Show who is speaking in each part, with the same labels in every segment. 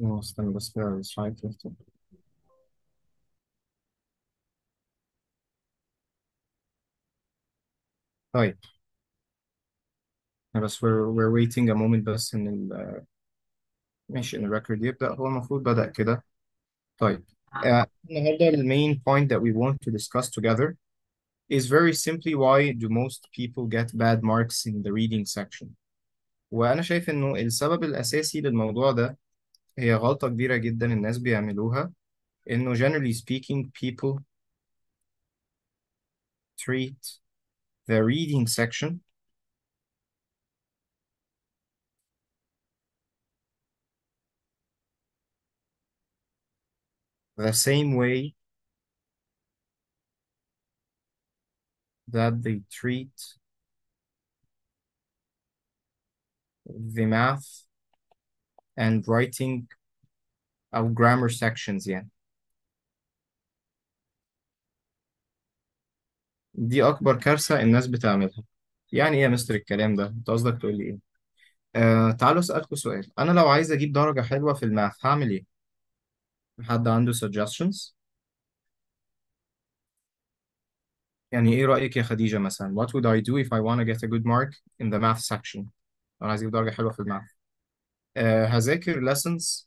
Speaker 1: اه استنى بس كده السلايد تفتح. طيب بس we're, we're waiting a moment بس إن ال ماشي إن الريكورد يبدأ هو المفروض بدأ كده طيب uh, النهاردة the main point that we want to discuss together is very simply why do most people get bad marks in the reading section وأنا شايف إنه السبب الأساسي للموضوع ده هي غلطة كبيرة جدا الناس بيعملوها إنه generally speaking people treat the reading section the same way that they treat the math and writing أو grammar sections يعني دي أكبر كارثة الناس بتعملها يعني إيه يا مستر الكلام ده؟ أنت قصدك تقول لي إيه؟ آه تعالوا أسألكوا سؤال أنا لو عايز أجيب درجة حلوة في الماث هعمل إيه؟ حد عنده suggestions؟ يعني إيه رأيك يا خديجة مثلا؟ What would I do if I want to get a good mark in the math section؟ لو أنا عايز أجيب درجة حلوة في الماث آه هذاكر lessons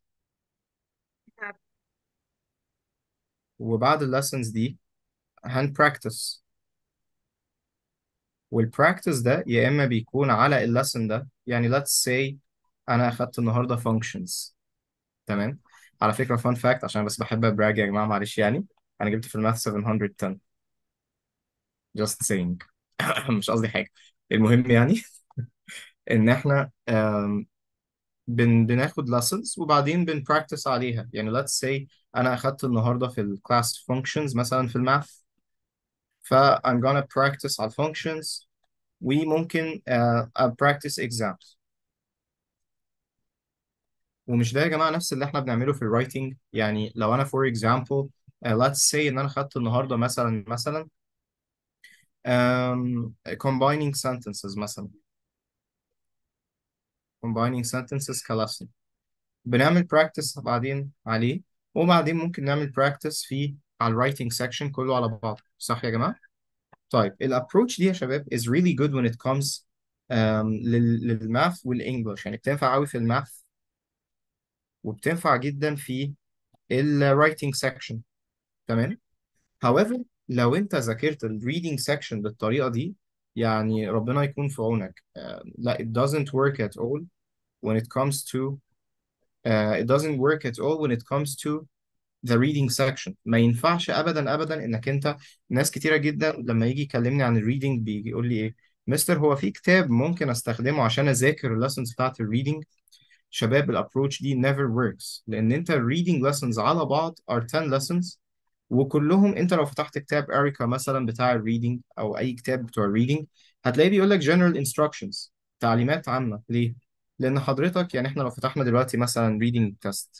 Speaker 1: وبعد الليسنز دي هنبراكتس والبراكتس ده يا اما بيكون على الليسن ده يعني let's say انا اخدت النهارده functions تمام على فكره fun fact عشان بس بحب ابراج يا جماعه معلش يعني انا جبت في الماث 710 just saying مش قصدي حاجه المهم يعني ان احنا آم، بن بناخد lessons وبعدين بنبراكتس عليها يعني let's say انا اخدت النهارده في الكلاس functions مثلا في الماث ف I'm gonna practice على functions وممكن uh, practice exams ومش ده يا جماعة نفس اللي احنا بنعمله في الرايتنج يعني لو انا for example uh, let's say ان انا خدت النهاردة مثلا مثلا um, combining sentences مثلا combining sentences كلسن بنعمل practice بعدين عليه وبعدين ممكن نعمل practice في على الرايتنج section كله على بعض صح يا جماعة؟ طيب الابروتش دي يا شباب is really good when it comes um, لل- للماث والانجلش يعني بتنفع قوي في الماث وبتنفع جدا في الرايتنج section تمام however لو انت ذاكرت الريدنج section بالطريقة دي يعني ربنا يكون في عونك آه، لا it doesn't work at all when it comes to uh, it doesn't work at all when it comes to the reading section ما ينفعش ابدا ابدا انك انت ناس كتيره جدا لما يجي يكلمني عن الريدنج بيجي يقول لي ايه مستر هو في كتاب ممكن استخدمه عشان اذاكر الليسنز بتاعت الريدنج شباب الابروتش دي never works لان انت الريدنج lessons على بعض are 10 lessons وكلهم انت لو فتحت كتاب اريكا مثلا بتاع الريدنج او اي كتاب بتوع الريدنج هتلاقيه بيقول لك general instructions تعليمات عامه ليه لان حضرتك يعني احنا لو فتحنا دلوقتي مثلا reading test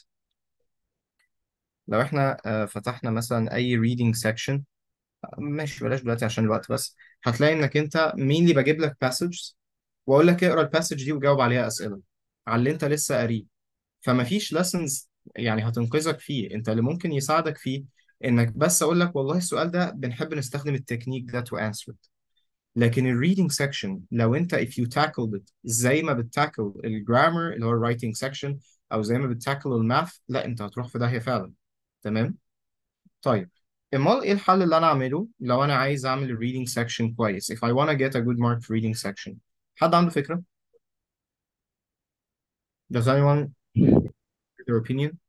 Speaker 1: لو احنا آه، فتحنا مثلا اي reading section ماشي بلاش دلوقتي عشان الوقت بس هتلاقي انك انت مين اللي بجيب لك passages واقول لك اقرا الباسج دي وجاوب عليها اسئله على اللي انت لسه قاريه فما فيش lessons يعني هتنقذك فيه انت اللي ممكن يساعدك فيه انك بس اقول لك والله السؤال ده بنحب نستخدم التكنيك ده to answer it لكن ال reading section لو انت if you tackled it زي ما بتتاكل الجرامر اللي هو ال writing section او زي ما بتتاكل الماث لا انت هتروح في داهية فعلا تمام طيب امال ايه الحل اللي انا اعمله لو انا عايز اعمل ال reading section كويس if I wanna get a good mark for reading section حد عنده فكرة does anyone have their opinion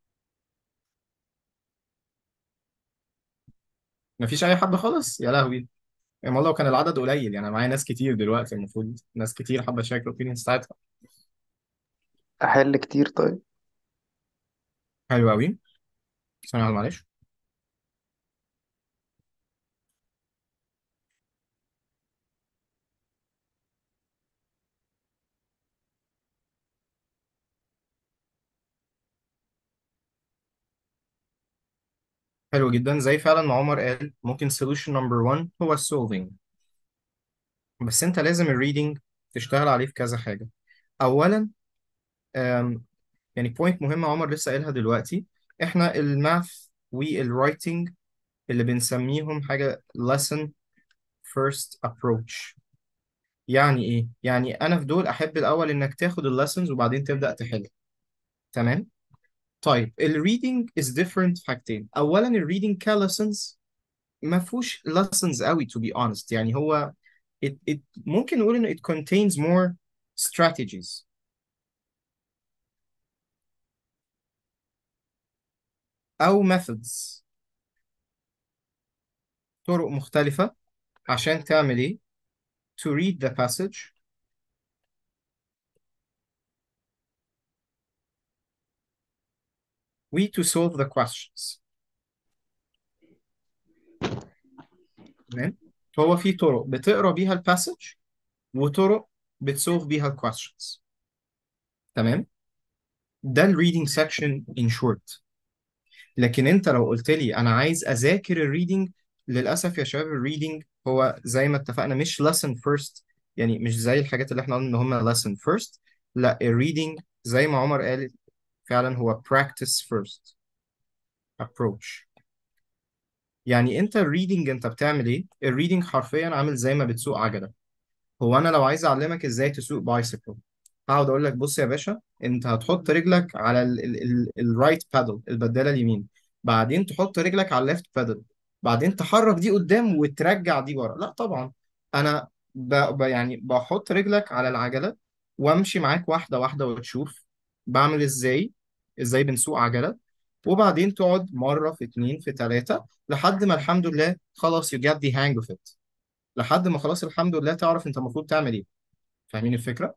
Speaker 1: مفيش اي حد خالص يا لهوي امال لو كان العدد قليل يعني أنا معايا ناس كتير دلوقتي المفروض ناس كتير حابة تشارك الاوبينيونز بتاعتها
Speaker 2: أحل كتير طيب
Speaker 1: حلو قوي ثانية واحدة معلش حلو جدا زي فعلا ما عمر قال ممكن solution number one هو solving بس انت لازم الريدنج تشتغل عليه في كذا حاجة اولا يعني بوينت مهمة عمر لسه قايلها دلوقتي احنا الماث والرايتنج اللي بنسميهم حاجة lesson first approach يعني ايه؟ يعني انا في دول احب الاول انك تاخد الليسنز وبعدين تبدأ تحل تمام؟ طيب الريدنج is different في حاجتين اولا الريدنج كليسنز ما فيهوش lessons قوي to be honest يعني هو it, it ممكن نقول ان it contains more strategies او methods طرق مختلفة عشان تعمل ايه to read the passage و to solve the questions تمام هو في طرق بتقرا بيها الباسج وطرق بتسولف بيها الكويستشنز تمام ده الريدنج سيكشن ان شورت لكن انت لو قلت لي انا عايز اذاكر الريدنج للاسف يا شباب الريدنج هو زي ما اتفقنا مش lesson first يعني مش زي الحاجات اللي احنا قلنا ان هم lesson first لا الريدنج زي ما عمر قال فعلا هو practice first approach يعني انت الريدنج انت بتعمل ايه الريدنج حرفيا عامل زي ما بتسوق عجلة هو انا لو عايز اعلمك ازاي تسوق بايسيكل هقعد اقول لك بص يا باشا انت هتحط رجلك على الرايت بادل البداله اليمين بعدين تحط رجلك على الليفت بادل بعدين تحرك دي قدام وترجع دي ورا لا طبعا انا ب... ب... يعني بحط رجلك على العجله وامشي معاك واحده واحده وتشوف بعمل ازاي ازاي بنسوق عجله وبعدين تقعد مره في اتنين في تلاته لحد ما الحمد لله خلاص you get the hang of it لحد ما خلاص الحمد لله تعرف انت المفروض تعمل ايه فاهمين الفكره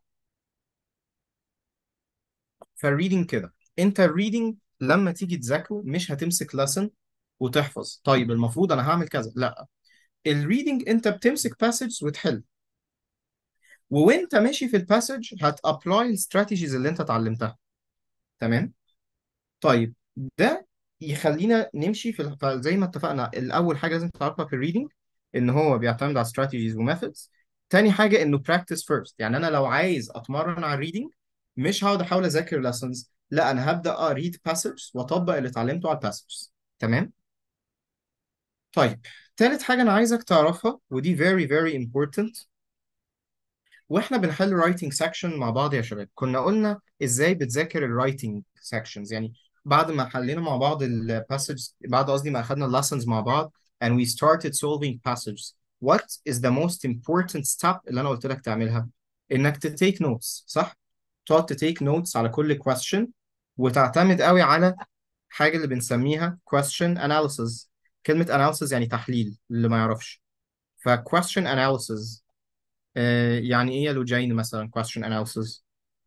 Speaker 1: فالريدنج كده انت الريدنج لما تيجي تذاكره مش هتمسك لسن وتحفظ طيب المفروض انا هعمل كذا لا الريدنج انت بتمسك باسج وتحل وانت ماشي في الباسج هتابلاي الستراتيجيز اللي انت اتعلمتها تمام طيب ده يخلينا نمشي في ال- زي ما اتفقنا الاول حاجه لازم تعرفها في الريدنج ان هو بيعتمد على strategies وميثودز تاني حاجه انه practice first يعني انا لو عايز اتمرن على الريدنج مش هقعد احاول اذاكر lessons لا انا هبدا اريد passages واطبق اللي اتعلمته على الباسجز تمام طيب تالت حاجه انا عايزك تعرفها ودي very very important واحنا بنحل writing section مع بعض يا شباب كنا قلنا ازاي بتذاكر الرايتنج sections يعني بعد ما حلينا مع بعض الباسج بعد قصدي ما اخدنا lessons مع بعض and we started solving passages what is the most important step اللي انا قلت لك تعملها انك تتيك notes صح تقعد تتيك notes على كل question وتعتمد قوي على حاجة اللي بنسميها question analysis كلمة analysis يعني تحليل اللي ما يعرفش ف question analysis آه، يعني ايه يا لوجين مثلا question analysis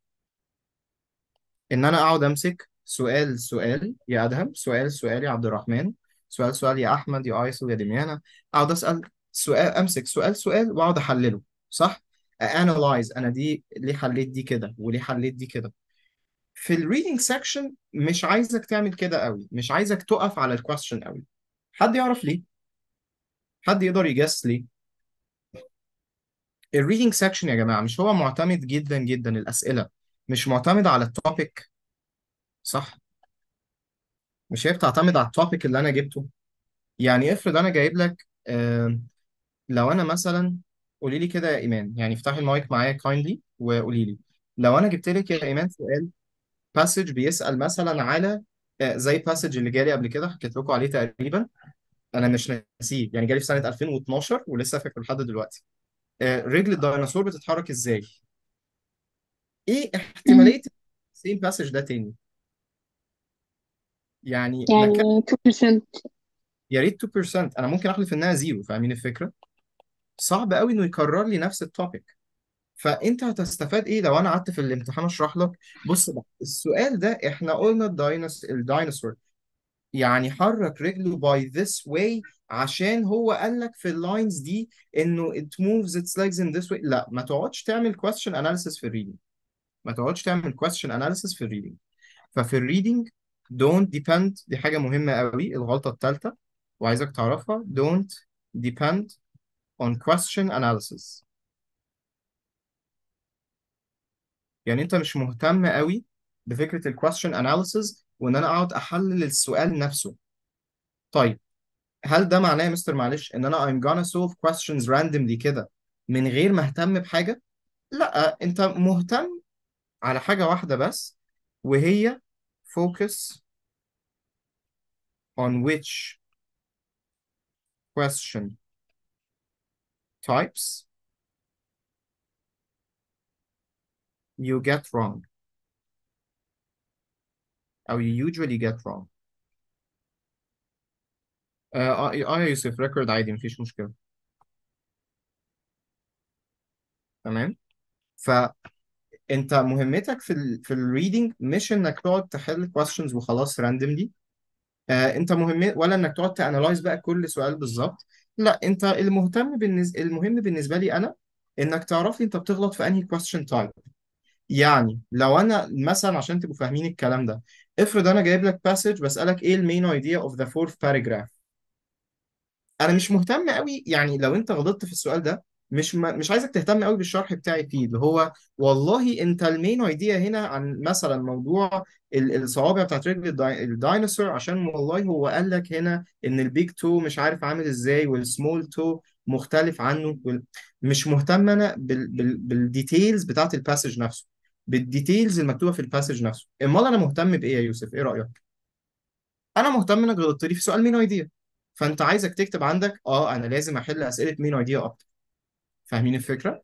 Speaker 1: ان انا اقعد امسك سؤال سؤال يا ادهم سؤال سؤال يا عبد الرحمن سؤال سؤال يا احمد يا ايسو يا دميانة اقعد اسال سؤال امسك سؤال سؤال واقعد احلله صح انالايز انا دي ليه حليت دي كده وليه حليت دي كده في الريدنج سيكشن مش عايزك تعمل كده قوي مش عايزك تقف على الكويستشن قوي حد يعرف ليه حد يقدر يجس ليه الريدنج سيكشن يا جماعه مش هو معتمد جدا جدا الاسئله مش معتمد على التوبيك صح مش هي بتعتمد على التوبيك اللي انا جبته يعني افرض انا جايب لك آه لو انا مثلا قولي لي كده يا ايمان يعني افتحي المايك معايا كايندلي وقولي لي لو انا جبت لك يا ايمان سؤال باسج بيسأل مثلا على آه زي باسج اللي جالي قبل كده حكيت لكم عليه تقريبا انا مش ناسيه يعني جالي في سنة 2012 ولسه فاكره لحد دلوقتي آه رجل الديناصور بتتحرك ازاي ايه
Speaker 3: مم.
Speaker 1: احتمالية سيم باسج ده تاني يعني
Speaker 3: يعني
Speaker 1: نكمل
Speaker 3: 2%
Speaker 1: يا ريت 2% انا ممكن احلف انها زيرو فاهمين الفكرة صعب قوي انه يكرر لي نفس التوبيك فانت هتستفاد ايه لو انا قعدت في الامتحان اشرح لك بص بقى السؤال ده احنا قلنا الديناس الديناصور يعني حرك رجله by this way عشان هو قال لك في اللاينز دي انه it moves its legs in this way لا ما تقعدش تعمل question analysis في الريدنج ما تقعدش تعمل question analysis في الريدنج ففي الريدنج don't depend دي حاجة مهمة قوي الغلطة الثالثة وعايزك تعرفها don't depend on question analysis يعني انت مش مهتم قوي بفكره الكويستشن اناليسز وان انا اقعد احلل السؤال نفسه طيب هل ده معناه يا مستر معلش ان انا I'm gonna solve questions randomly كده من غير ما اهتم بحاجه لا انت مهتم على حاجه واحده بس وهي focus on which question types you get wrong أو you usually get wrong آه آه آه يا يوسف ريكورد عادي مفيش مشكلة تمام فأنت مهمتك في ال في الريدنج مش إنك تقعد تحل questions وخلاص randomly آه أنت مهم ولا إنك تقعد تانلايز بقى كل سؤال بالظبط لا أنت المهتم بالنسبة المهم بالنسبة لي أنا إنك تعرف لي أنت بتغلط في أنهي question type يعني لو انا مثلا عشان تبقوا فاهمين الكلام ده افرض انا جايب لك باسج بسالك ايه المين ايديا اوف ذا فورث باراجراف انا مش مهتم قوي يعني لو انت غلطت في السؤال ده مش ما مش عايزك تهتم قوي بالشرح بتاعي فيه اللي هو والله انت المين ايديا هنا عن مثلا موضوع ال- الصوابع بتاعت رجل الداي- الديناصور عشان والله هو قال لك هنا ان البيج تو مش عارف عامل ازاي والسمول تو مختلف عنه وال- مش مهتم انا بال بال بالديتيلز بتاعت الباسج نفسه بالديتيلز المكتوبه في الباسج نفسه امال انا مهتم بايه يا يوسف ايه رايك انا مهتم انك غلطت لي في سؤال مين ايديا فانت عايزك تكتب عندك اه انا لازم احل اسئله مين ايديا اكتر فاهمين الفكره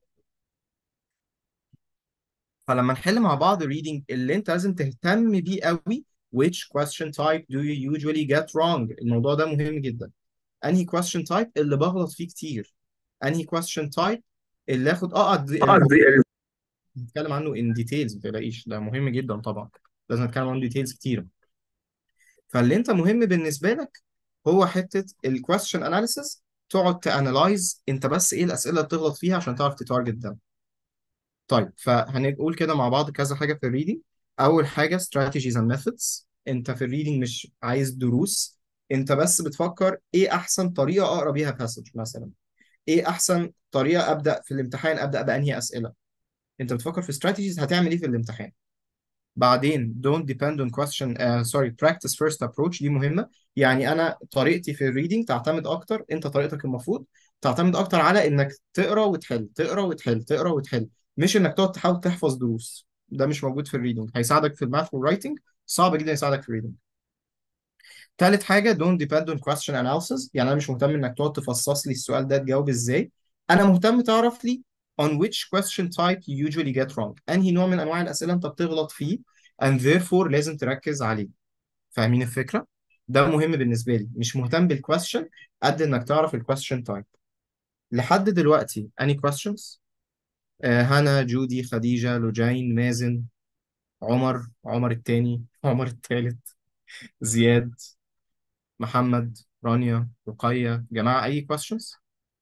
Speaker 1: فلما نحل مع بعض reading اللي انت لازم تهتم بيه قوي which question type do you usually get wrong الموضوع ده مهم جدا انهي question type اللي بغلط فيه كتير انهي question type اللي اخد اه دي-
Speaker 2: اه
Speaker 1: الموضوع
Speaker 2: دي
Speaker 1: نتكلم عنه in details ما تقلقيش ده مهم جدا طبعا لازم نتكلم عنه details كتير فاللي انت مهم بالنسبه لك هو حته الكويستشن اناليسيس تقعد تانلايز انت بس ايه الاسئله اللي بتغلط فيها عشان تعرف تتارجت ده طيب فهنقول كده مع بعض كذا حاجه في الريدنج اول حاجه strategies and methods انت في الريدنج مش عايز دروس انت بس بتفكر ايه احسن طريقه اقرا بيها باسج مثلا ايه احسن طريقه ابدا في الامتحان ابدا بانهي اسئله انت بتفكر في strategies هتعمل ايه في الامتحان بعدين don't depend on question uh, sorry practice first approach دي مهمة يعني أنا طريقتي في الريدنج تعتمد أكتر أنت طريقتك المفروض تعتمد أكتر على إنك تقرأ وتحل تقرأ وتحل تقرأ وتحل مش إنك تقعد تحاول تحفظ دروس ده مش موجود في الريدنج هيساعدك في الماث والرايتنج صعب جدا يساعدك في الريدنج تالت حاجة don't depend on question analysis يعني أنا مش مهتم إنك تقعد تفصص لي السؤال ده تجاوب إزاي أنا مهتم تعرف لي on which question type you usually get wrong أنهي نوع من أنواع الأسئلة أنت بتغلط فيه and therefore لازم تركز عليه فاهمين الفكرة؟ ده مهم بالنسبة لي مش مهتم بالكويستشن قد إنك تعرف الكويستشن تايب لحد دلوقتي any questions؟ آه هنا جودي خديجة لوجين مازن عمر عمر التاني عمر التالت زياد محمد رانيا رقية جماعة أي questions؟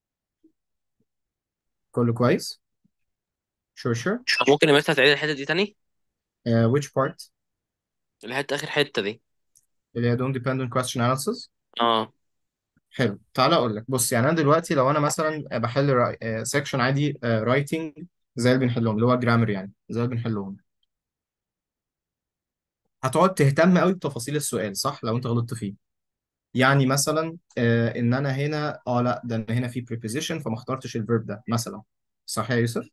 Speaker 1: كله كويس؟ sure sure
Speaker 3: ممكن يا مستر تعيد الحتة دي تاني
Speaker 1: uh, which part
Speaker 3: الحتة آخر حتة دي
Speaker 1: اللي هي don't depend on question analysis
Speaker 3: اه
Speaker 1: حلو تعالى اقول لك بص يعني انا دلوقتي لو انا مثلا بحل سيكشن عادي رايتنج زي اللي بنحلهم اللي هو جرامر يعني زي اللي بنحلهم هتقعد تهتم قوي بتفاصيل السؤال صح لو انت غلطت فيه يعني مثلا آه ان انا هنا اه لا ده انا هنا في preposition فما اخترتش الفيرب ده مثلا صح يا يوسف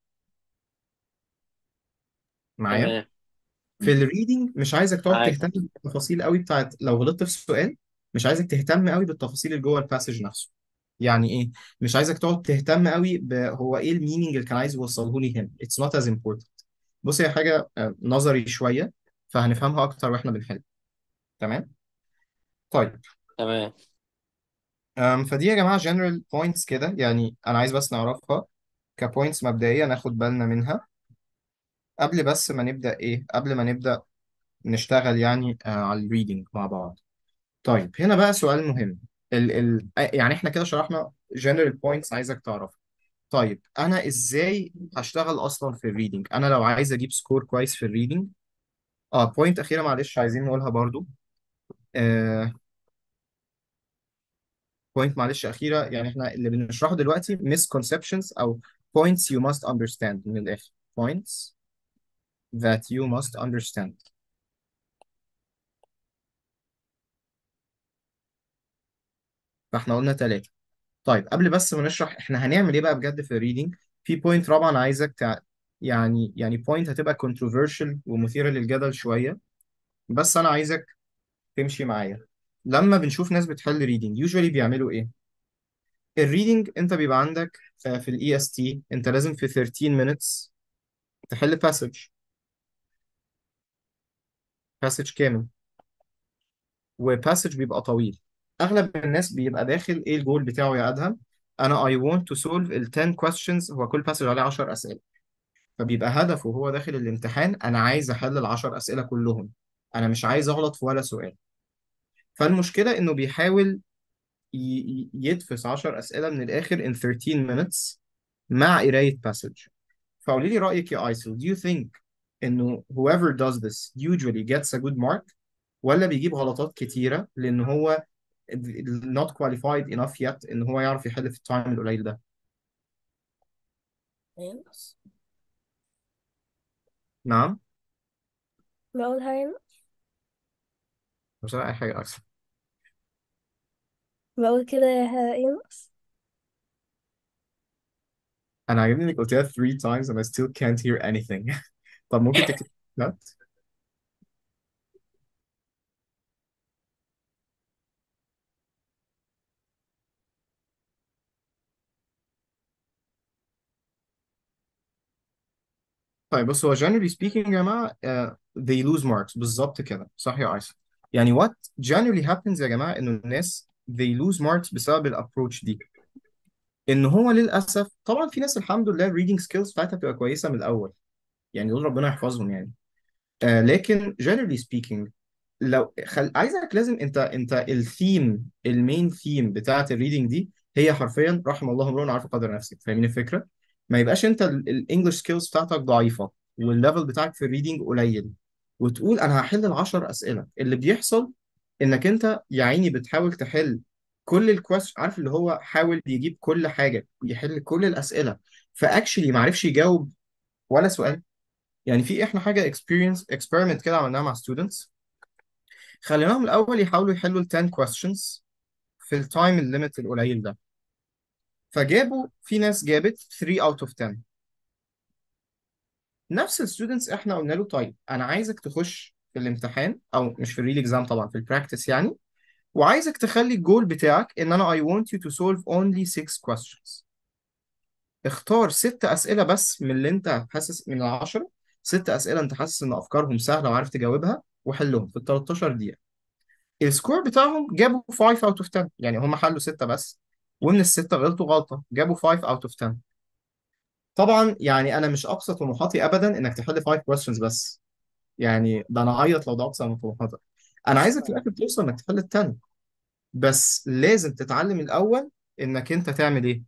Speaker 1: معايا
Speaker 3: تمام
Speaker 1: في الريدنج مش عايزك تقعد
Speaker 3: معاك
Speaker 1: تهتم بالتفاصيل قوي بتاعت لو غلطت في السؤال مش عايزك تهتم قوي بالتفاصيل اللي جوه الباسج نفسه يعني ايه مش عايزك تقعد تهتم قوي ب- هو ايه المينينج اللي كان عايز يوصله لي هنا it's not as important بص هي حاجه آه، نظري شويه فهنفهمها اكتر واحنا بنحل تمام طيب
Speaker 3: تمام
Speaker 1: أم، فدي يا جماعه general points كده يعني انا عايز بس نعرفها كبوينتس مبدئيه ناخد بالنا منها قبل بس ما نبدا ايه قبل ما نبدا نشتغل يعني آه، على الريدنج مع بعض طيب هنا بقى سؤال مهم ال ال يعني احنا كده شرحنا general points عايزك تعرف طيب انا ازاي هشتغل اصلا في الريدنج انا لو عايز اجيب سكور كويس في الريدنج اه بوينت اخيره معلش عايزين نقولها برضو آه بوينت معلش اخيره يعني احنا اللي بنشرحه دلوقتي misconceptions او points you must understand من الاخر points that you must understand فاحنا قلنا ثلاثة طيب قبل بس ما نشرح احنا هنعمل ايه بقى بجد في الريدنج في بوينت رابعة انا عايزك تع... يعني يعني بوينت هتبقى controversial ومثيرة للجدل شوية بس انا عايزك تمشي معايا لما بنشوف ناس بتحل ريدنج يوجوالي بيعملوا ايه الريدنج انت بيبقى عندك آه، في الاي اس تي انت لازم في 13 minutes تحل passage passage كامل وباسج بيبقى طويل اغلب الناس بيبقى داخل ايه الجول بتاعه يا ادهم انا I want to solve ال 10 questions هو كل باسج عليه 10 اسئله فبيبقى هدفه وهو داخل الامتحان انا عايز احل ال 10 اسئله كلهم انا مش عايز اغلط في ولا سؤال فالمشكله انه بيحاول ي- ي- يدفس 10 اسئله من الاخر in 13 minutes مع قرايه باسج فقولي لي رايك يا ايسل do you think انه whoever does this usually gets a good mark ولا بيجيب غلطات كتيره لان هو not qualified enough yet ان هو يعرف يحل في التايم القليل ده
Speaker 4: هينقص
Speaker 1: نعم
Speaker 4: بقول هينقص
Speaker 1: مش اي حاجه اكثر
Speaker 4: بقول كده هينقص
Speaker 1: انا عاجبني انك قلتها 3 times and I still can't hear anything طب ممكن تكتب لا طيب بص هو generally speaking يا جماعه uh, they lose marks بالظبط كده صح يا ايسن يعني what generally happens يا جماعه انه الناس they lose marks بسبب الابروتش دي ان هو للاسف طبعا في ناس الحمد لله الريدنج سكيلز بتاعتها بتبقى كويسه من الاول يعني دول ربنا يحفظهم يعني آه لكن generally speaking لو خل... عايزك لازم انت انت الثيم المين ثيم بتاعت الريدنج دي هي حرفيا رحم الله امرؤ عارف قدر نفسه فاهمين الفكره؟ ما يبقاش انت الانجلش سكيلز بتاعتك ضعيفه والليفل بتاعك في الريدنج قليل وتقول انا هحل العشر اسئله اللي بيحصل انك انت يا عيني بتحاول تحل كل الكويست عارف اللي هو حاول يجيب كل حاجه يحل كل الاسئله فاكشلي ما عرفش يجاوب ولا سؤال يعني في احنا حاجه اكسبيرينس اكسبيرمنت كده عملناها مع ستودنتس خليناهم الاول يحاولوا يحلوا ال 10 questions في التايم الليميت القليل ده فجابوا في ناس جابت 3 out of 10 نفس الستودنتس احنا قلنا له طيب انا عايزك تخش في الامتحان او مش في الريل اكزام طبعا في البراكتس يعني وعايزك تخلي الجول بتاعك ان انا I want you to solve only 6 questions اختار ست اسئله بس من اللي انت حاسس من العشره ست اسئله انت حاسس ان افكارهم سهله وعارف تجاوبها وحلهم في ال 13 دقيقه السكور بتاعهم جابوا 5 out of 10 يعني هم حلوا ستة بس ومن الستة غلطوا غلطة جابوا 5 out of 10 طبعا يعني أنا مش أقصى طموحاتي أبدا إنك تحل 5 questions بس يعني ده أنا أعيط لو ده أقصى من طموحاتك أنا عايزك في الآخر توصل إنك تحل ال 10 بس لازم تتعلم الأول إنك أنت تعمل إيه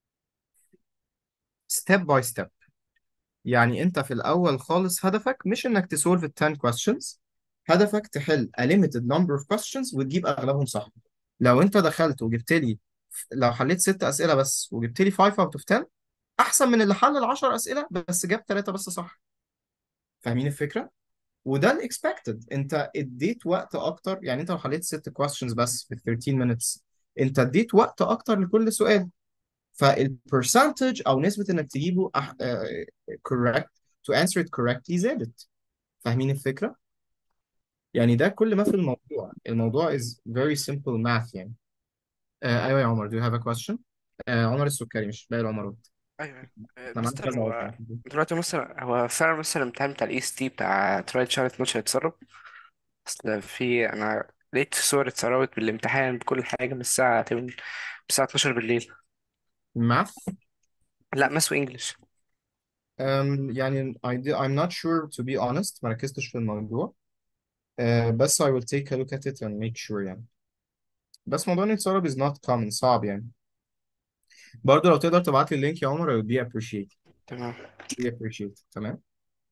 Speaker 1: step by step يعني أنت في الأول خالص هدفك مش إنك تسولف ال 10 questions هدفك تحل a limited number of questions وتجيب أغلبهم صح لو أنت دخلت وجبت لي لو حليت ست أسئلة بس وجبت لي 5 out of 10 أحسن من اللي حل ال 10 أسئلة بس جاب ثلاثة بس صح فاهمين الفكرة؟ وده الاكسبكتد انت اديت وقت اكتر يعني انت لو حليت ست questions بس في 13 minutes انت اديت وقت اكتر لكل سؤال فالبرسنتج او نسبة انك تجيبه أح... آه، correct to answer it correctly زادت فاهمين الفكرة؟ يعني ده كل ما في الموضوع الموضوع is very simple math يعني آه ايوه يا عمر do you have a question؟ آه عمر السكري مش باقي العمرات
Speaker 5: ايوه آه،
Speaker 1: احنا معانا
Speaker 5: مستر
Speaker 1: كذا
Speaker 5: هو
Speaker 1: عمر
Speaker 5: دلوقتي مثلا هو فعلا مثلا الامتحان بتاع الاي اس تي بتاع ترايل شهر 12 اتسرب اصل في انا لقيت صور اتسربت بالامتحان بكل حاجه من الساعه تقريبا من الساعه 12 بالليل
Speaker 1: math
Speaker 5: لا ماس وانجلش
Speaker 1: um, يعني I did, I'm not sure to be honest ما ركزتش في الموضوع آه بس I will take a look at it and make sure يعني بس موضوع انه يتسرب is not common صعب يعني برضه لو تقدر تبعت لي اللينك يا عمر I would be appreciate
Speaker 5: تمام
Speaker 1: be appreciate تمام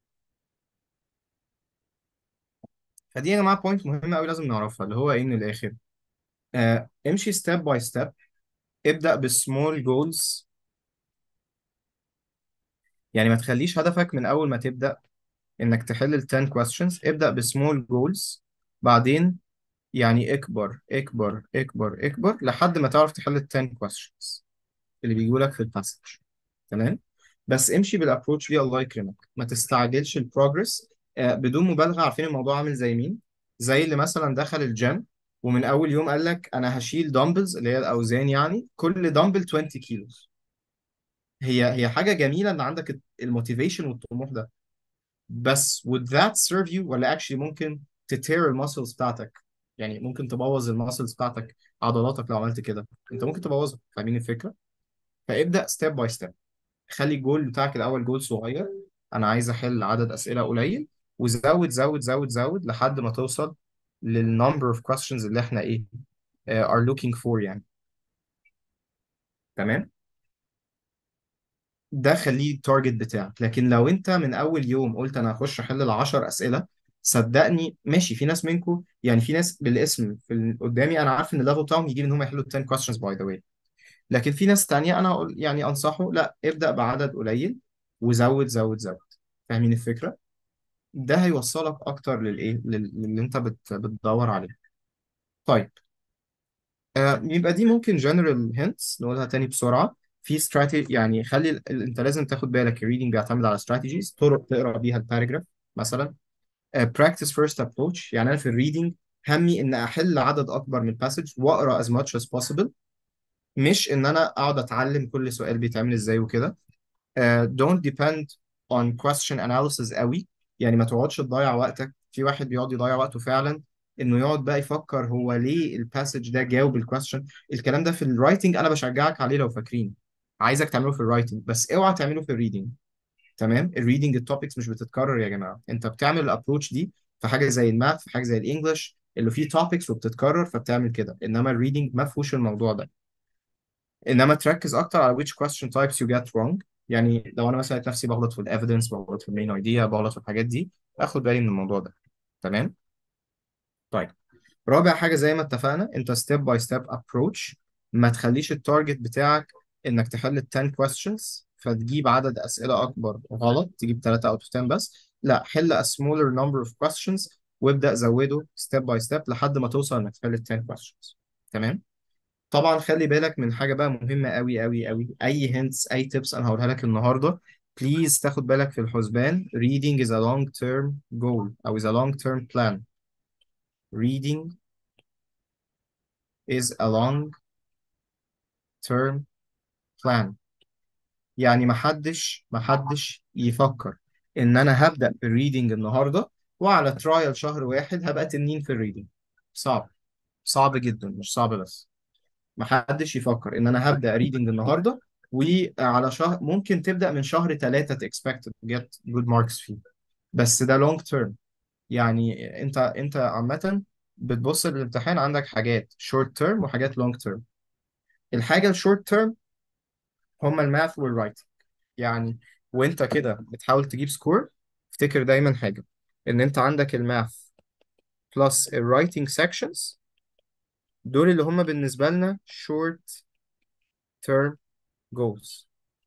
Speaker 1: فدي يا جماعة بوينت مهمة قوي لازم نعرفها اللي هو ايه من الآخر آه امشي step by step ابدأ بسمول جولز يعني ما تخليش هدفك من أول ما تبدأ إنك تحل ال 10 questions ابدأ بسمول جولز بعدين يعني اكبر اكبر اكبر اكبر لحد ما تعرف تحل ال 10 questions اللي بيجوا لك في الباسج تمام بس امشي بالابروتش دي الله يكرمك ما تستعجلش البروجرس آه بدون مبالغه عارفين الموضوع عامل زي مين زي اللي مثلا دخل الجيم ومن اول يوم قال لك انا هشيل دمبلز اللي هي الاوزان يعني كل دمبل 20 كيلو هي هي حاجه جميله ان عندك الموتيفيشن والطموح ده بس would that serve you ولا actually ممكن تتير الماسلز بتاعتك يعني ممكن تبوظ الماسلز بتاعتك عضلاتك لو عملت كده انت ممكن تبوظها فاهمين الفكره فابدا ستيب باي ستيب خلي الجول بتاعك الاول جول صغير انا عايز احل عدد اسئله قليل وزود زود زود زود لحد ما توصل للنمبر اوف questions اللي احنا ايه uh, are looking for يعني تمام ده خليه التارجت بتاعك لكن لو انت من اول يوم قلت انا هخش احل ال 10 اسئله صدقني ماشي في ناس منكم يعني في ناس بالاسم في ال- قدامي انا عارف ان الليفل بتاعهم يجيب ان هم يحلوا 10 questions by the way لكن في ناس تانية انا أقول- يعني انصحه لا ابدا بعدد قليل وزود زود زود فاهمين الفكره ده هيوصلك اكتر للايه لل- للي انت بت... بتدور عليه طيب آه يبقى دي ممكن general hints نقولها تاني بسرعه في strategy يعني خلي ال... ال- انت لازم تاخد بالك الريدنج بيعتمد على strategies طرق تقرا بيها الباراجراف مثلا آه practice first approach يعني انا في الريدنج همي ان احل عدد اكبر من الباسج واقرا as much as possible مش ان انا اقعد اتعلم كل سؤال بيتعمل ازاي وكده uh, don't depend on question analysis قوي يعني ما تقعدش تضيع وقتك في واحد بيقعد يضيع وقته فعلا انه يقعد بقى يفكر هو ليه الباسج ده جاوب الكويستشن الكلام ده في الرايتنج انا بشجعك عليه لو فاكرين عايزك تعمله في الرايتنج بس اوعى تعمله في الريدنج تمام الريدنج التوبكس مش بتتكرر يا جماعه انت بتعمل الابروتش دي في حاجه زي الماث في حاجه زي الانجليش اللي فيه توبكس وبتتكرر فبتعمل كده انما الريدنج ما فيهوش الموضوع ده انما تركز اكتر على which question types you get wrong يعني لو انا مثلا لقيت نفسي بغلط في الايفيدنس بغلط في المين ايديا بغلط في الحاجات دي اخد بالي من الموضوع ده تمام طيب رابع حاجه زي ما اتفقنا انت ستيب باي ستيب ابروتش ما تخليش التارجت بتاعك انك تحل ال 10 questions فتجيب عدد اسئله اكبر غلط تجيب 3 out of 10 بس لا حل a smaller number of questions وابدا زوده ستيب باي ستيب لحد ما توصل انك تحل ال 10 questions تمام طبعا خلي بالك من حاجه بقى مهمه قوي قوي قوي اي hints اي tips انا هقولها لك النهارده بليز تاخد بالك في الحسبان reading is a long term goal او is a long term plan reading is a long term plan يعني محدش محدش يفكر ان انا هبدأ بالريدنج النهارده وعلى ترايل شهر واحد هبقى تنين في الريدنج صعب صعب جدا مش صعب بس محدش يفكر ان انا هبدأ ريدنج النهارده وعلى شهر ممكن تبدأ من شهر ثلاثة تكسبكت to get good marks فيه بس ده long term يعني انت انت عامة بتبص للامتحان عندك حاجات short term وحاجات long term الحاجة الشورت term هما الماث والرايتنج يعني وانت كده بتحاول تجيب سكور افتكر دايما حاجة ان انت عندك الماث بلس الرايتنج sections دول اللي هما بالنسبة لنا short term goals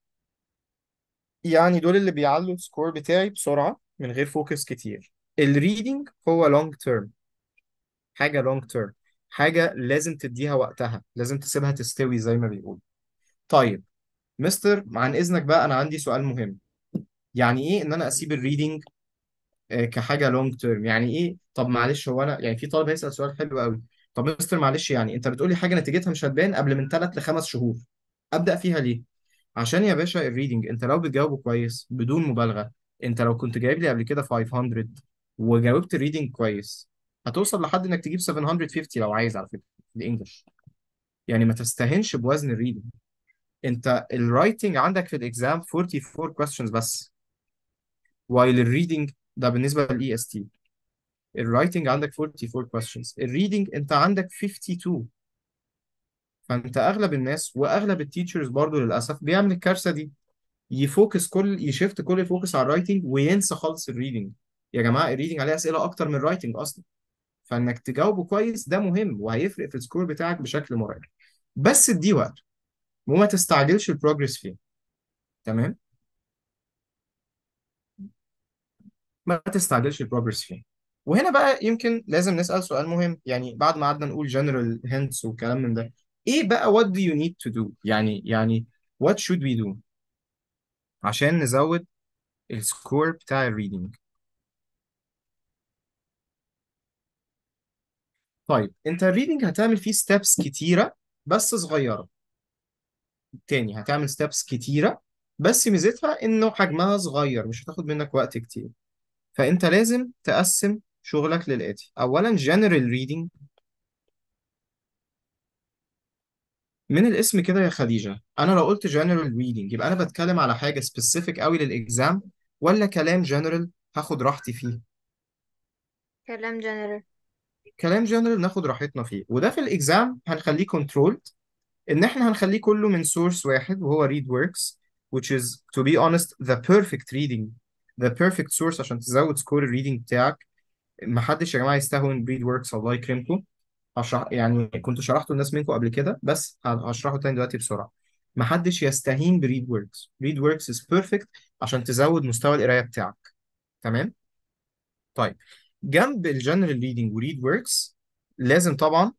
Speaker 1: يعني دول اللي بيعلوا السكور بتاعي بسرعة من غير فوكس كتير الريدنج هو long term حاجة long term حاجة لازم تديها وقتها لازم تسيبها تستوي زي ما بيقول طيب مستر عن إذنك بقى أنا عندي سؤال مهم يعني إيه إن أنا أسيب الريدنج آه، كحاجة لونج تيرم يعني إيه طب معلش هو أنا يعني في طالب هيسأل سؤال حلو قوي طب مستر معلش يعني أنت بتقولي حاجة نتيجتها مش هتبان قبل من ثلاث لخمس شهور أبدأ فيها ليه؟ عشان يا باشا الريدنج أنت لو بتجاوبه كويس بدون مبالغة أنت لو كنت جايب لي قبل كده 500 وجاوبت الريدنج كويس هتوصل لحد إنك تجيب 750 لو عايز على فكرة في الإنجليش يعني ما تستهنش بوزن الريدنج انت الرايتنج عندك في الاكزام 44 questions بس while الريدنج ده بالنسبه للاي اس تي الرايتنج عندك 44 questions الريدنج انت عندك 52 فانت اغلب الناس واغلب التيتشرز برضو للاسف بيعمل الكارثه دي يفوكس كل يشفت كل الفوكس على الرايتنج وينسى خالص الريدنج يا جماعه الريدنج عليه اسئله اكتر من الرايتنج اصلا فانك تجاوبه كويس ده مهم وهيفرق في السكور بتاعك بشكل مرعب بس اديه وقت وما تستعجلش البروجرس فيه تمام ما تستعجلش البروجرس فيه وهنا بقى يمكن لازم نسأل سؤال مهم يعني بعد ما قعدنا نقول general hints وكلام من ده ايه بقى what do you need to do يعني يعني what should we do عشان نزود السكور بتاع الريدنج طيب انت الريدنج هتعمل فيه ستيبس كتيرة بس صغيرة تاني هتعمل ستيبس كتيرة بس ميزتها انه حجمها صغير مش هتاخد منك وقت كتير فانت لازم تقسم شغلك للآتي اولا general reading من الاسم كده يا خديجة أنا لو قلت general reading يبقى أنا بتكلم على حاجة specific قوي للإكزام ولا كلام general هاخد راحتي فيه
Speaker 6: كلام جنرال
Speaker 1: كلام general ناخد راحتنا فيه وده في الإكزام هنخليه controlled إن إحنا هنخليه كله من source واحد وهو readworks which is to be honest the perfect reading the perfect source عشان تزود سكور الريدنج بتاعك محدش يا جماعة يستهون readworks الله يكرمكم هشرح يعني كنت شرحته للناس منكم قبل كده بس هشرحه تاني دلوقتي بسرعة محدش يستهين بريد ووركس ريد ووركس is perfect عشان تزود مستوى القراية بتاعك تمام طيب جنب الجنرال ريدنج وريد ووركس لازم طبعا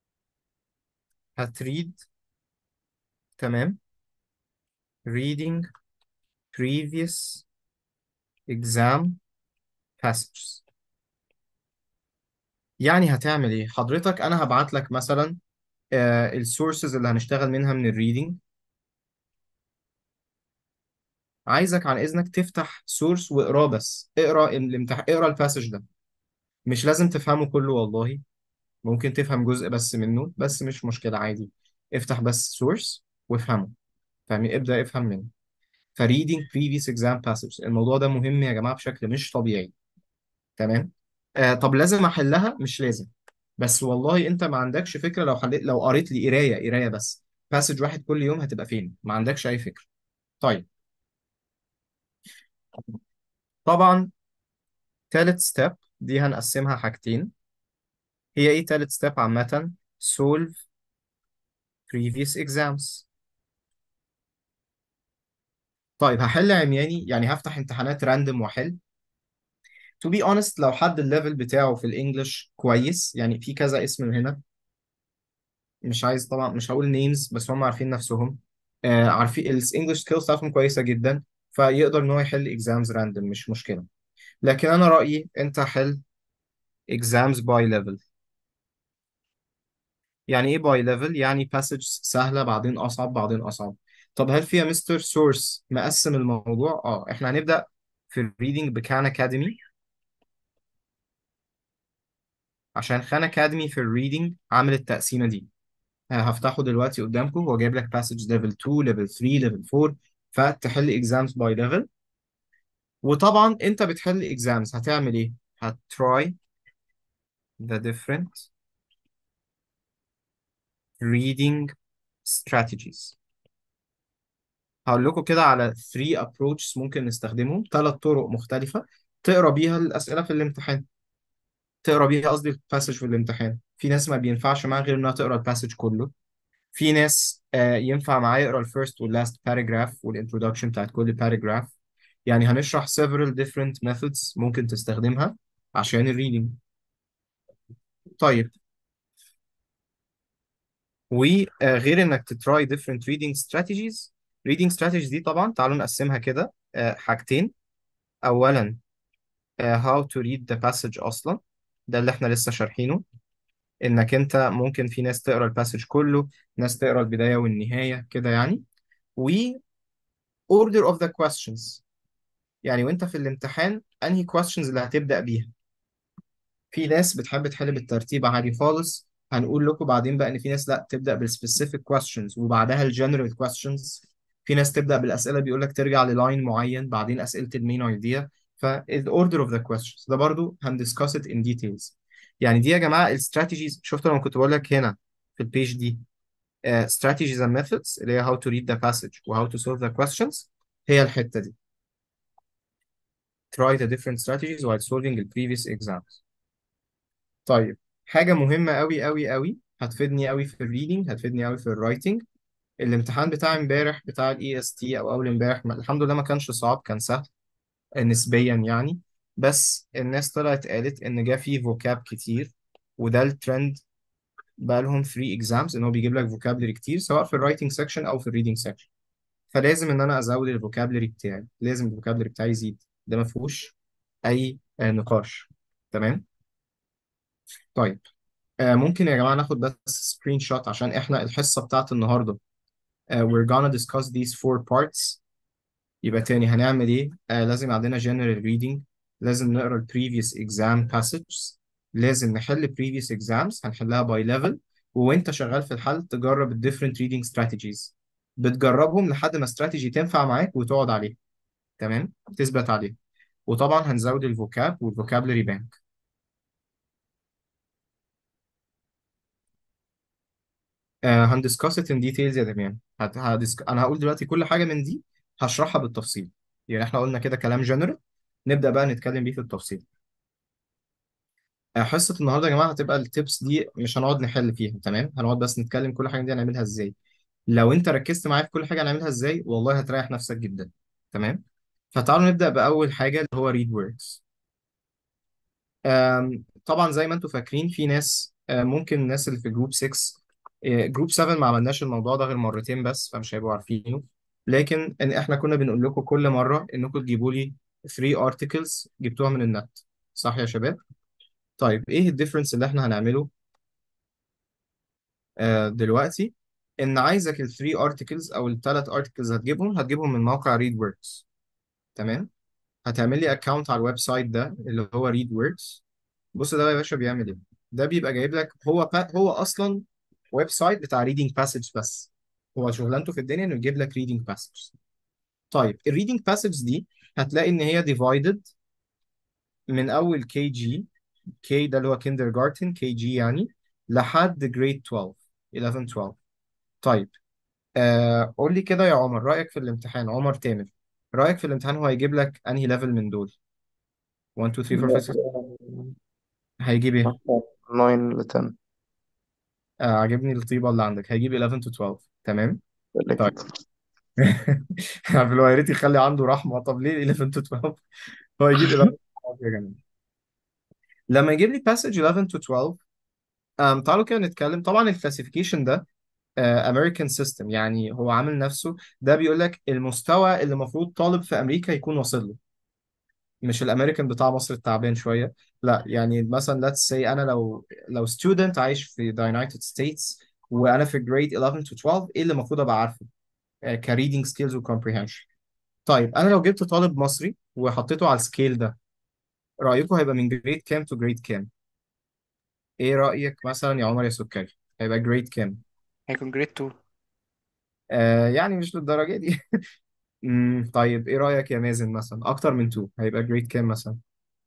Speaker 1: هتريد تمام reading previous exam passages يعني هتعمل ايه حضرتك انا هبعت لك مثلا السورسز اللي هنشتغل منها من الريدنج عايزك عن اذنك تفتح سورس واقراه بس اقرا الامتح... اقرا الباسج ده مش لازم تفهمه كله والله ممكن تفهم جزء بس منه بس مش مشكلة عادي افتح بس سورس وافهمه فاهمين ابدأ افهم منه فريدنج previous exam passage الموضوع ده مهم يا جماعة بشكل مش طبيعي تمام آه طب لازم احلها مش لازم بس والله انت ما عندكش فكرة لو حليت لو قريت لي قراية قراية بس باسج واحد كل يوم هتبقى فين ما عندكش اي فكرة طيب طبعا تالت ستيب دي هنقسمها حاجتين هي ايه تالت ستيب عامة solve previous exams طيب هحل عمياني يعني هفتح امتحانات راندوم واحل to be honest لو حد الليفل بتاعه في الانجليش كويس يعني في كذا اسم هنا مش عايز طبعا مش هقول names بس هم عارفين نفسهم آه عارفين الانجليش سكيلز بتاعتهم كويسة جدا فيقدر ان هو يحل exams راندوم مش مشكلة لكن انا رأيي انت حل exams by level يعني ايه باي ليفل يعني باسج سهله بعدين اصعب بعدين اصعب طب هل فيها مستر سورس مقسم الموضوع اه احنا هنبدا في الريدنج بكان اكاديمي عشان خان اكاديمي في الريدنج عامل التقسيمه دي هفتحه دلوقتي قدامكم هو جايب لك باسج ليفل 2 ليفل 3 ليفل 4 فتحل اكزامز باي ليفل وطبعا انت بتحل اكزامز هتعمل ايه هتراي the different reading strategies هقول لكم كده على 3 approaches ممكن نستخدمهم ثلاث طرق مختلفة تقرا بيها الأسئلة في الامتحان تقرا بيها قصدي الباسج في الامتحان في ناس ما بينفعش معاها غير انها تقرا الباسج كله في ناس آه ينفع معاه يقرا الفيرست واللاست باراجراف والانترودكشن بتاعت كل باراجراف يعني هنشرح several different methods ممكن تستخدمها عشان الريدنج طيب وغير انك تتراي different reading strategies reading strategies دي طبعا تعالوا نقسمها كده آه، حاجتين اولا آه، how to read the passage اصلا ده اللي احنا لسه شارحينه انك انت ممكن في ناس تقرا الباسج كله ناس تقرا البداية والنهاية كده يعني و order of the questions يعني وانت في الامتحان انهي questions اللي هتبدأ بيها في ناس بتحب تحل بالترتيب عادي خالص هنقول لكم بعدين بقى ان في ناس لا تبدا بالسبيسيفيك questions وبعدها الجنرال questions في ناس تبدا بالاسئله بيقول لك ترجع للاين معين بعدين اسئله المين ايديا فالاوردر اوف ذا questions ده برضو هندسكاس ات ان ديتيلز يعني دي يا جماعه الاستراتيجيز شفتوا لما كنت بقول لك هنا في البيج دي uh, strategies and methods اللي هي how to read the passage و how to solve the questions هي الحته دي try the different strategies while solving the previous exams طيب حاجة مهمة أوي أوي أوي هتفيدني أوي في الريدنج هتفيدني أوي في الرايتنج الامتحان بتاع امبارح بتاع الاي اس تي او اول امبارح ما- الحمد لله ما كانش صعب كان سهل نسبيا يعني بس الناس طلعت قالت ان جا فيه فوكاب كتير وده الترند بقى لهم 3 exams ان هو بيجيب لك vocabulary كتير سواء في الرايتنج سيكشن او في الريدنج سيكشن فلازم ان انا ازود الفوكابلري بتاعي لازم الفوكابلري بتاعي يزيد ده ما فيهوش اي آه، نقاش تمام طيب آه، ممكن يا جماعه ناخد بس سكرين شوت عشان احنا الحصه بتاعت النهارده آه، we're gonna discuss these four parts يبقى تاني هنعمل ايه آه لازم عندنا general reading لازم نقرا ال previous exam passages لازم نحل previous exams هنحلها by level وانت شغال في الحل تجرب ال different reading strategies بتجربهم لحد ما استراتيجي تنفع معاك وتقعد عليها تمام تثبت عليها وطبعا هنزود الفوكاب والفوكابلري بانك آه هندسكاس it in details يا دميان هت... هدسك... انا هقول دلوقتي كل حاجه من دي هشرحها بالتفصيل يعني احنا قلنا كده كلام جنرال نبدا بقى نتكلم بيه في التفصيل آه، حصه النهارده يا جماعه هتبقى التبس دي مش هنقعد نحل فيها تمام هنقعد بس نتكلم كل حاجه دي هنعملها ازاي لو انت ركزت معايا في كل حاجه هنعملها ازاي والله هتريح نفسك جدا تمام فتعالوا نبدا باول حاجه اللي هو read words آم، طبعا زي ما انتم فاكرين في ناس آه، ممكن الناس اللي في جروب 6 جروب 7 ما عملناش الموضوع ده غير مرتين بس فمش هيبقوا عارفينه لكن ان احنا كنا بنقول لكم كل مره انكم تجيبوا لي 3 articles جبتوها من النت صح يا شباب طيب ايه الديفرنس اللي احنا هنعمله آه دلوقتي ان عايزك ال 3 articles او الثلاث articles هتجيبهم هتجيبهم من موقع ReadWords تمام هتعمل لي اكونت على الويب سايت ده اللي هو ReadWords بص ده بقى يا باشا بيعمل ايه ده بيبقى جايب لك هو هو اصلا ويب سايت بتاع ريدنج باسج بس هو شغلانته في الدنيا انه يجيب لك ريدنج باسج طيب الريدنج باسج دي هتلاقي ان هي ديفايدد من اول كي جي كي ده اللي هو كيندر جارتن كي جي يعني لحد جريد 12 11 12 طيب آه قول لي كده يا عمر رأيك في الامتحان عمر تامر رأيك في الامتحان هو هيجيب لك انهي ليفل من دول 1 2 3 4 5 6 هيجيب ايه
Speaker 2: 9 ل 10
Speaker 1: آه عجبني الطيبة اللي عندك هيجيب 11 to 12 تمام
Speaker 2: ولا
Speaker 1: طيب
Speaker 2: كده
Speaker 1: عارف لو يا ريت يخلي عنده رحمة طب ليه 11 to 12 هو يجيب 11 to 12 يا جماعة لما يجيب لي passage 11 to 12 um, تعالوا كده نتكلم طبعا الكلاسيفيكيشن ده آه، American system يعني هو عامل نفسه ده بيقول لك المستوى اللي المفروض طالب في أمريكا يكون واصل له مش الامريكان بتاع مصر التعبان شويه لا يعني مثلا let's say انا لو لو student عايش في the United States وانا في grade 11 to 12 ايه اللي المفروض ابقى عارفه ك reading skills و comprehension طيب انا لو جبت طالب مصري وحطيته على السكيل ده رايكم هيبقى من grade كام to grade كام ايه رايك مثلا يا عمر يا سكري هيبقى grade كام
Speaker 5: هيكون جريد 2
Speaker 1: آه يعني مش للدرجه دي امم طيب ايه رايك يا مازن مثلا اكتر من 2 هيبقى grade كام مثلا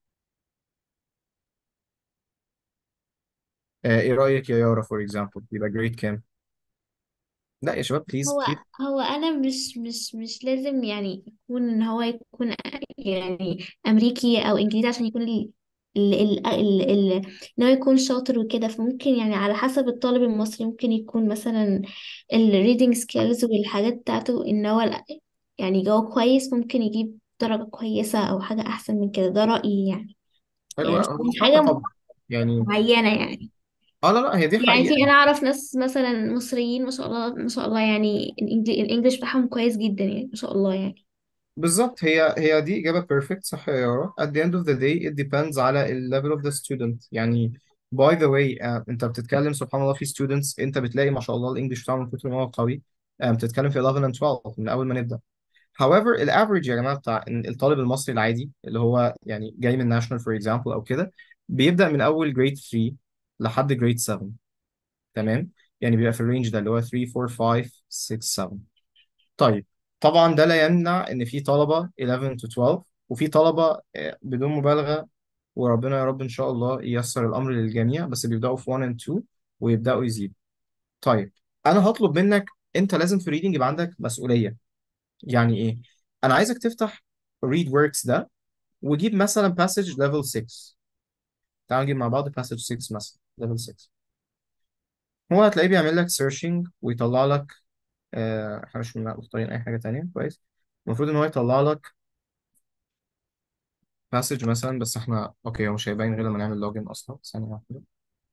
Speaker 1: آه ايه رايك يا يارا for example يبقى grade كام لا يا شباب بليز
Speaker 7: هو
Speaker 1: بليز
Speaker 7: هو انا مش مش مش لازم يعني يكون ان هو يكون يعني امريكي او انجليزي عشان يكون ال ال ال ال ال ان هو يكون شاطر وكده فممكن يعني على حسب الطالب المصري ممكن يكون مثلا ال reading skills والحاجات بتاعته ان هو لا- يعني جوه كويس ممكن يجيب درجة كويسة او حاجة احسن من كده ده رأيي يعني يعني
Speaker 1: حلوة
Speaker 7: مش
Speaker 1: هو
Speaker 7: عشان
Speaker 1: صح
Speaker 7: حاجة
Speaker 1: طبعا يعني
Speaker 7: معينة يعني
Speaker 1: اه لا لا هي دي
Speaker 7: يعني في
Speaker 1: حقيقة
Speaker 7: انا اعرف ناس مثلا مصريين ما شاء الله ما شاء الله يعني الإنجلي- الانجليش بتاعهم كويس جدا يعني ما شاء الله يعني
Speaker 1: بالظبط هي هي دي إجابة perfect صح يا يارا at the end of the day it depends على ال level of the student يعني by the way آه، انت بتتكلم سبحان الله في students انت بتلاقي ما شاء الله الانجليش بتاعهم من كتر ما هو قوي آه، بتتكلم في 11 and 12 من اول ما نبدأ however الافريج يا جماعة بتاع إن الطالب المصري العادي اللي هو يعني جاي من national for example او كده بيبدأ من اول grade 3 لحد grade 7 تمام يعني بيبقى في الرينج ده اللي هو 3 4 5 6 7 طيب طبعا ده لا يمنع ان في طلبه 11 to 12 وفي طلبه آه، بدون مبالغه وربنا يا رب ان شاء الله ييسر الامر للجميع بس بيبداوا في 1 and 2 ويبداوا يزيدوا طيب انا هطلب منك انت لازم في ريدنج يبقى عندك مسؤوليه يعني ايه انا عايزك تفتح read works ده وجيب مثلا passage level 6 تعال نجيب مع بعض passage 6 مثلا level 6 هو هتلاقيه بيعمل لك searching ويطلع لك آه، احنا مش مختارين اي حاجه تانية كويس المفروض ان هو يطلع لك passage مثلا بس احنا اوكي هو مش هيبين غير لما نعمل لوجن اصلا ثانية واحدة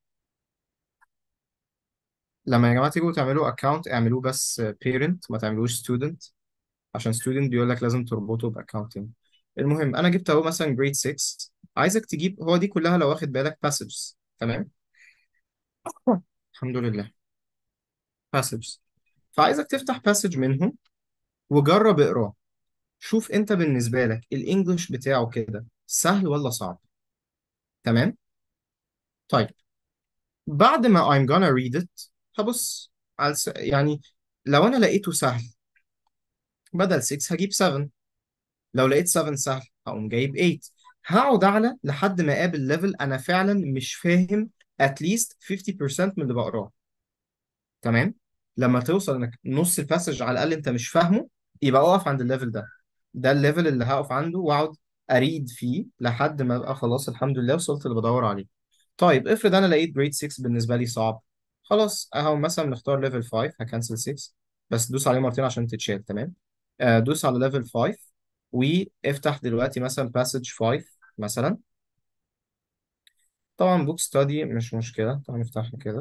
Speaker 1: لما يا جماعة تيجوا تعملوا account اعملوه بس parent ما تعملوش student عشان student بيقول لك لازم تربطه باكونتنج المهم انا جبت اهو مثلا grade 6 عايزك تجيب هو دي كلها لو واخد بالك passages تمام الحمد لله passages فعايزك تفتح passage منهم وجرب اقراه شوف انت بالنسبة لك الانجليش بتاعه كده سهل ولا صعب تمام طيب بعد ما I'm gonna read it هبص على الس... يعني لو انا لقيته سهل بدل 6 هجيب 7 لو لقيت 7 سهل هقوم جايب 8 هقعد اعلى لحد ما اقابل ليفل انا فعلا مش فاهم at least 50% من اللي بقراه تمام لما توصل انك نص الباسج على الاقل انت مش فاهمه يبقى اقف عند الليفل ده ده الليفل اللي هقف عنده واقعد اريد فيه لحد ما ابقى خلاص الحمد لله وصلت اللي بدور عليه طيب افرض انا لقيت جريد 6 بالنسبه لي صعب خلاص اهو مثلا نختار ليفل 5 هكنسل 6 بس دوس عليه مرتين عشان تتشال تمام آه، دوس على ليفل 5 وافتح دلوقتي مثلا باسج 5 مثلا طبعا بوك ستادي مش مشكله طبعا نفتحها كده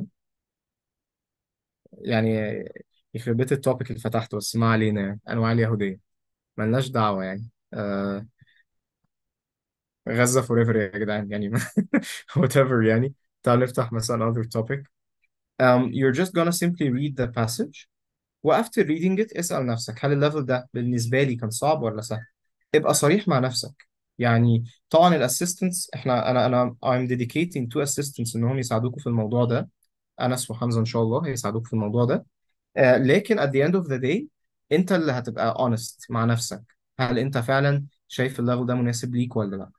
Speaker 1: يعني يخرب بيت التوبيك اللي فتحته بس ما علينا يعني انواع اليهوديه ملناش دعوه يعني آه غزه فور ايفر يا جدعان يعني whatever يعني تعال نفتح مثلا other topic um, you're just gonna simply read the passage وafter reading it اسأل نفسك هل الليفل ده بالنسبة لي كان صعب ولا سهل؟ ابقى صريح مع نفسك يعني طبعا الاسيستنتس احنا انا انا I'm dedicating two assistants انهم يساعدوكوا في الموضوع ده انس وحمزة ان شاء الله هيساعدوك في الموضوع ده آه لكن at the end of the day انت اللي هتبقى honest مع نفسك هل انت فعلا شايف الليفل ده مناسب ليك ولا لا؟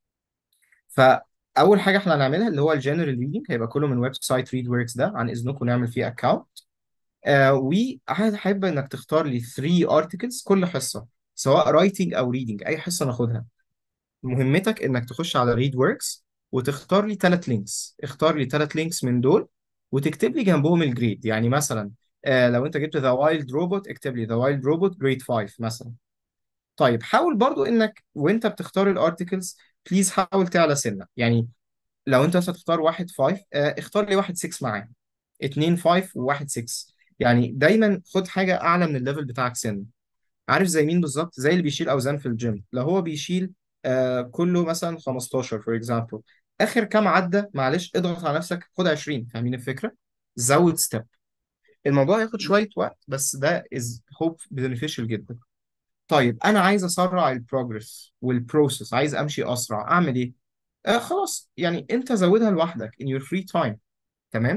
Speaker 1: فاول حاجه احنا هنعملها اللي هو الجنرال ريدنج هيبقى كله من ويب سايت ريد وركس ده عن اذنكم نعمل فيه اكونت آه وهحب انك تختار لي 3 ارتكلز كل حصه سواء رايتنج او ريدنج اي حصه ناخدها مهمتك انك تخش على ريد وركس وتختار لي ثلاث لينكس اختار لي ثلاث لينكس من دول وتكتب لي جنبهم الجريد يعني مثلا آه لو انت جبت ذا وايلد روبوت اكتب لي ذا وايلد روبوت جريد 5 مثلا طيب حاول برضو انك وانت بتختار الارتكلز بليز حاول تعلى سنه يعني لو انت مثلا تختار واحد 5 آه اختار لي واحد 6 معاه اتنين 5 وواحد 6 يعني دايما خد حاجه اعلى من الليفل بتاعك سن عارف زي مين بالظبط زي اللي بيشيل اوزان في الجيم لو هو بيشيل آه كله مثلا 15 فور اكزامبل اخر كام عدى معلش اضغط على نفسك خد 20 فاهمين الفكره زود ستيب الموضوع هياخد شويه وقت بس ده از هوب beneficial جدا طيب انا عايز اسرع البروجرس والبروسيس عايز امشي اسرع اعمل ايه آه خلاص يعني انت زودها لوحدك in your free time تمام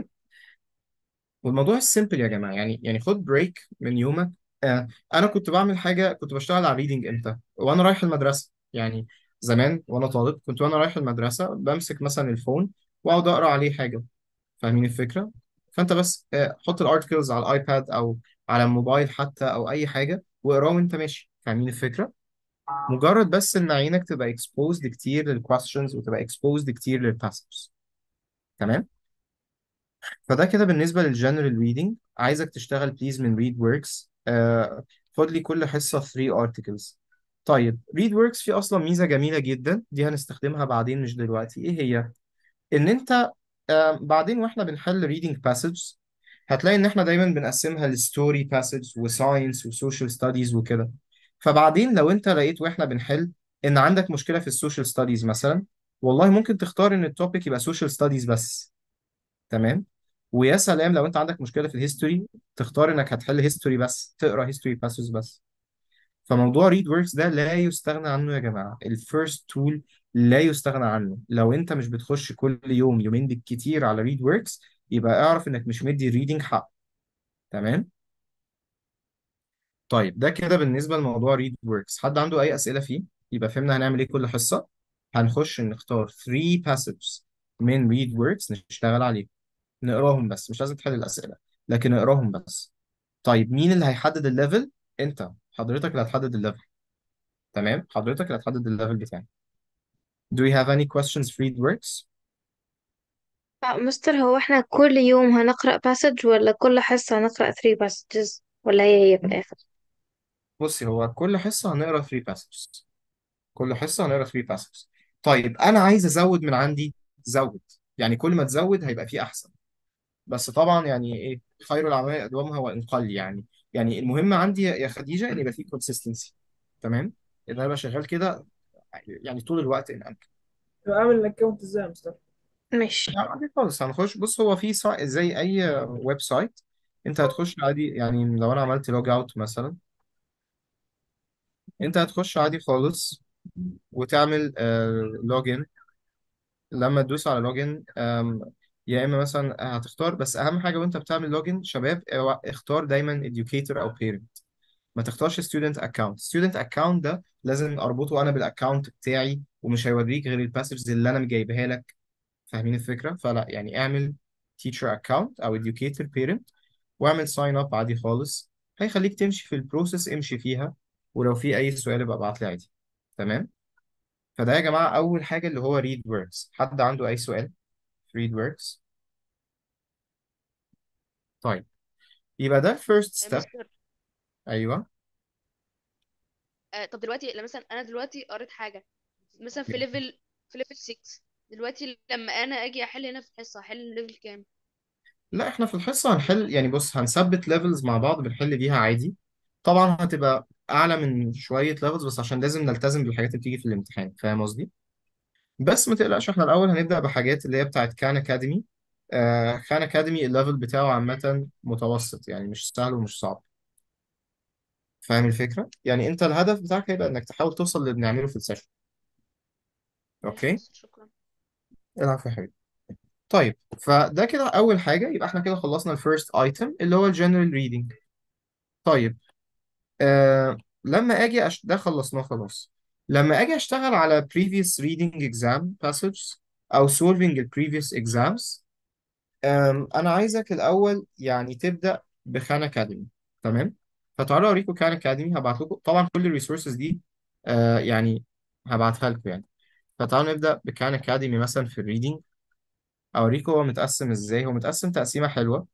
Speaker 1: والموضوع السيمبل يا جماعه يعني يعني خد بريك من يومك آه انا كنت بعمل حاجه كنت بشتغل على ريدنج امتى وانا رايح المدرسه يعني زمان وانا طالب كنت وانا رايح المدرسه بمسك مثلا الفون واقعد اقرا عليه حاجه فاهمين الفكره فانت بس آه حط الارتكلز على الايباد او على الموبايل حتى او اي حاجه واقراه وانت ماشي فاهمين الفكره مجرد بس ان عينك تبقى exposed كتير للكويستشنز وتبقى exposed كتير للباسجز تمام فده كده بالنسبه للجنرال ريدنج عايزك تشتغل بليز من ريد وركس آه خد لي كل حصه 3 ارتكلز طيب ريد وركس فيه اصلا ميزه جميله جدا دي هنستخدمها بعدين مش دلوقتي ايه هي ان انت آه بعدين واحنا بنحل ريدنج باسجز هتلاقي ان احنا دايما بنقسمها لستوري باسج وساينس وسوشيال ستاديز وكده فبعدين لو انت لقيت واحنا بنحل ان عندك مشكله في السوشيال ستاديز مثلا والله ممكن تختار ان التوبيك يبقى سوشيال ستاديز بس تمام ويا سلام لو انت عندك مشكله في الهيستوري تختار انك هتحل هيستوري بس تقرا هيستوري باسز بس فموضوع ريد وركس ده لا يستغنى عنه يا جماعه الفيرست تول لا يستغنى عنه لو انت مش بتخش كل يوم يومين بالكتير على ريد وركس يبقى اعرف انك مش مدي الريدنج حق تمام طيب ده كده بالنسبه لموضوع ريد وركس حد عنده اي اسئله فيه يبقى فهمنا هنعمل ايه كل حصه هنخش نختار 3 passages من ريد وركس نشتغل عليهم نقراهم بس مش لازم تحل الاسئله لكن اقراهم بس طيب مين اللي هيحدد الليفل انت حضرتك اللي هتحدد الليفل تمام حضرتك اللي هتحدد الليفل بتاعك Do you have any questions for read works
Speaker 6: آه، مستر هو احنا كل يوم هنقرأ باسج ولا كل حصة هنقرأ 3 passages ولا هي هي في الآخر
Speaker 1: بصي هو كل حصه هنقرا 3 passages كل حصه هنقرا 3 passages طيب انا عايز ازود من عندي زود يعني كل ما تزود هيبقى فيه احسن بس طبعا يعني ايه خير الاعمال ادومها وان قل يعني يعني المهم عندي يا يا خديجه ان يبقى فيه كونسيستنسي تمام ان انا ابقى شغال كده يعني طول الوقت ان امكن
Speaker 8: يبقى اعمل الاكونت ازاي يا مستر
Speaker 6: ماشي
Speaker 1: لا عادي خالص هنخش بص هو في سا... زي اي ويب سايت انت هتخش عادي يعني لو انا عملت لوج اوت مثلا انت هتخش عادي خالص وتعمل لوجن لما تدوس على لوجن يا اما مثلا هتختار بس اهم حاجه وانت بتعمل لوجن شباب اوع- اختار دايما educator او parent ما تختارش student account student account ده لازم اربطه انا بالاكونت بتاعي ومش هيوريك غير الباسجز اللي انا جايبها لك فاهمين الفكره فلا يعني اعمل teacher account او educator parent واعمل sign up عادي خالص هيخليك تمشي في البروسيس امشي فيها ولو في اي سؤال يبقى ابعت لي عادي تمام فده يا جماعه اول حاجه اللي هو read works حد عنده اي سؤال في read works طيب يبقى ده first
Speaker 9: يا
Speaker 1: step
Speaker 9: مستر
Speaker 1: ايوه
Speaker 9: آه طب دلوقتي لما مثلا انا دلوقتي قريت حاجه مثلا في ليفل في ليفل 6 دلوقتي لما انا اجي احل هنا في الحصه احل ليفل كام
Speaker 1: لا احنا في الحصة هنحل يعني بص هنثبت ليفلز مع بعض بنحل بيها عادي طبعا هتبقى اعلى من شوية ليفلز بس عشان لازم نلتزم بالحاجات اللي بتيجي في الامتحان فاهم قصدي بس ما تقلقش احنا الاول هنبدأ بحاجات اللي هي بتاعت كان اكاديمي آه كان اكاديمي الليفل بتاعه عامة متوسط يعني مش سهل ومش صعب فاهم الفكرة يعني انت الهدف بتاعك هيبقى انك تحاول توصل اللي بنعمله في السيشن
Speaker 9: ماشي يا
Speaker 1: اوكي
Speaker 9: مستر شكرا
Speaker 1: العب يا حبيبي طيب فده كده اول حاجة يبقى احنا كده خلصنا الفيرست ايتم اللي هو الجنرال ريدنج طيب آه لما اجي أش... ده خلصناه خلاص لما اجي اشتغل على previous reading exam passages او solving ال previous exams آم، انا عايزك الاول يعني تبدا بخان اكاديمي تمام فتعالوا اوريكم خان اكاديمي هبعت لكم طبعا كل الريسورسز دي آه يعني هبعتها لكم يعني فتعالوا نبدا بخان اكاديمي مثلا في الريدنج اوريكم هو متقسم ازاي هو متقسم تقسيمه حلوه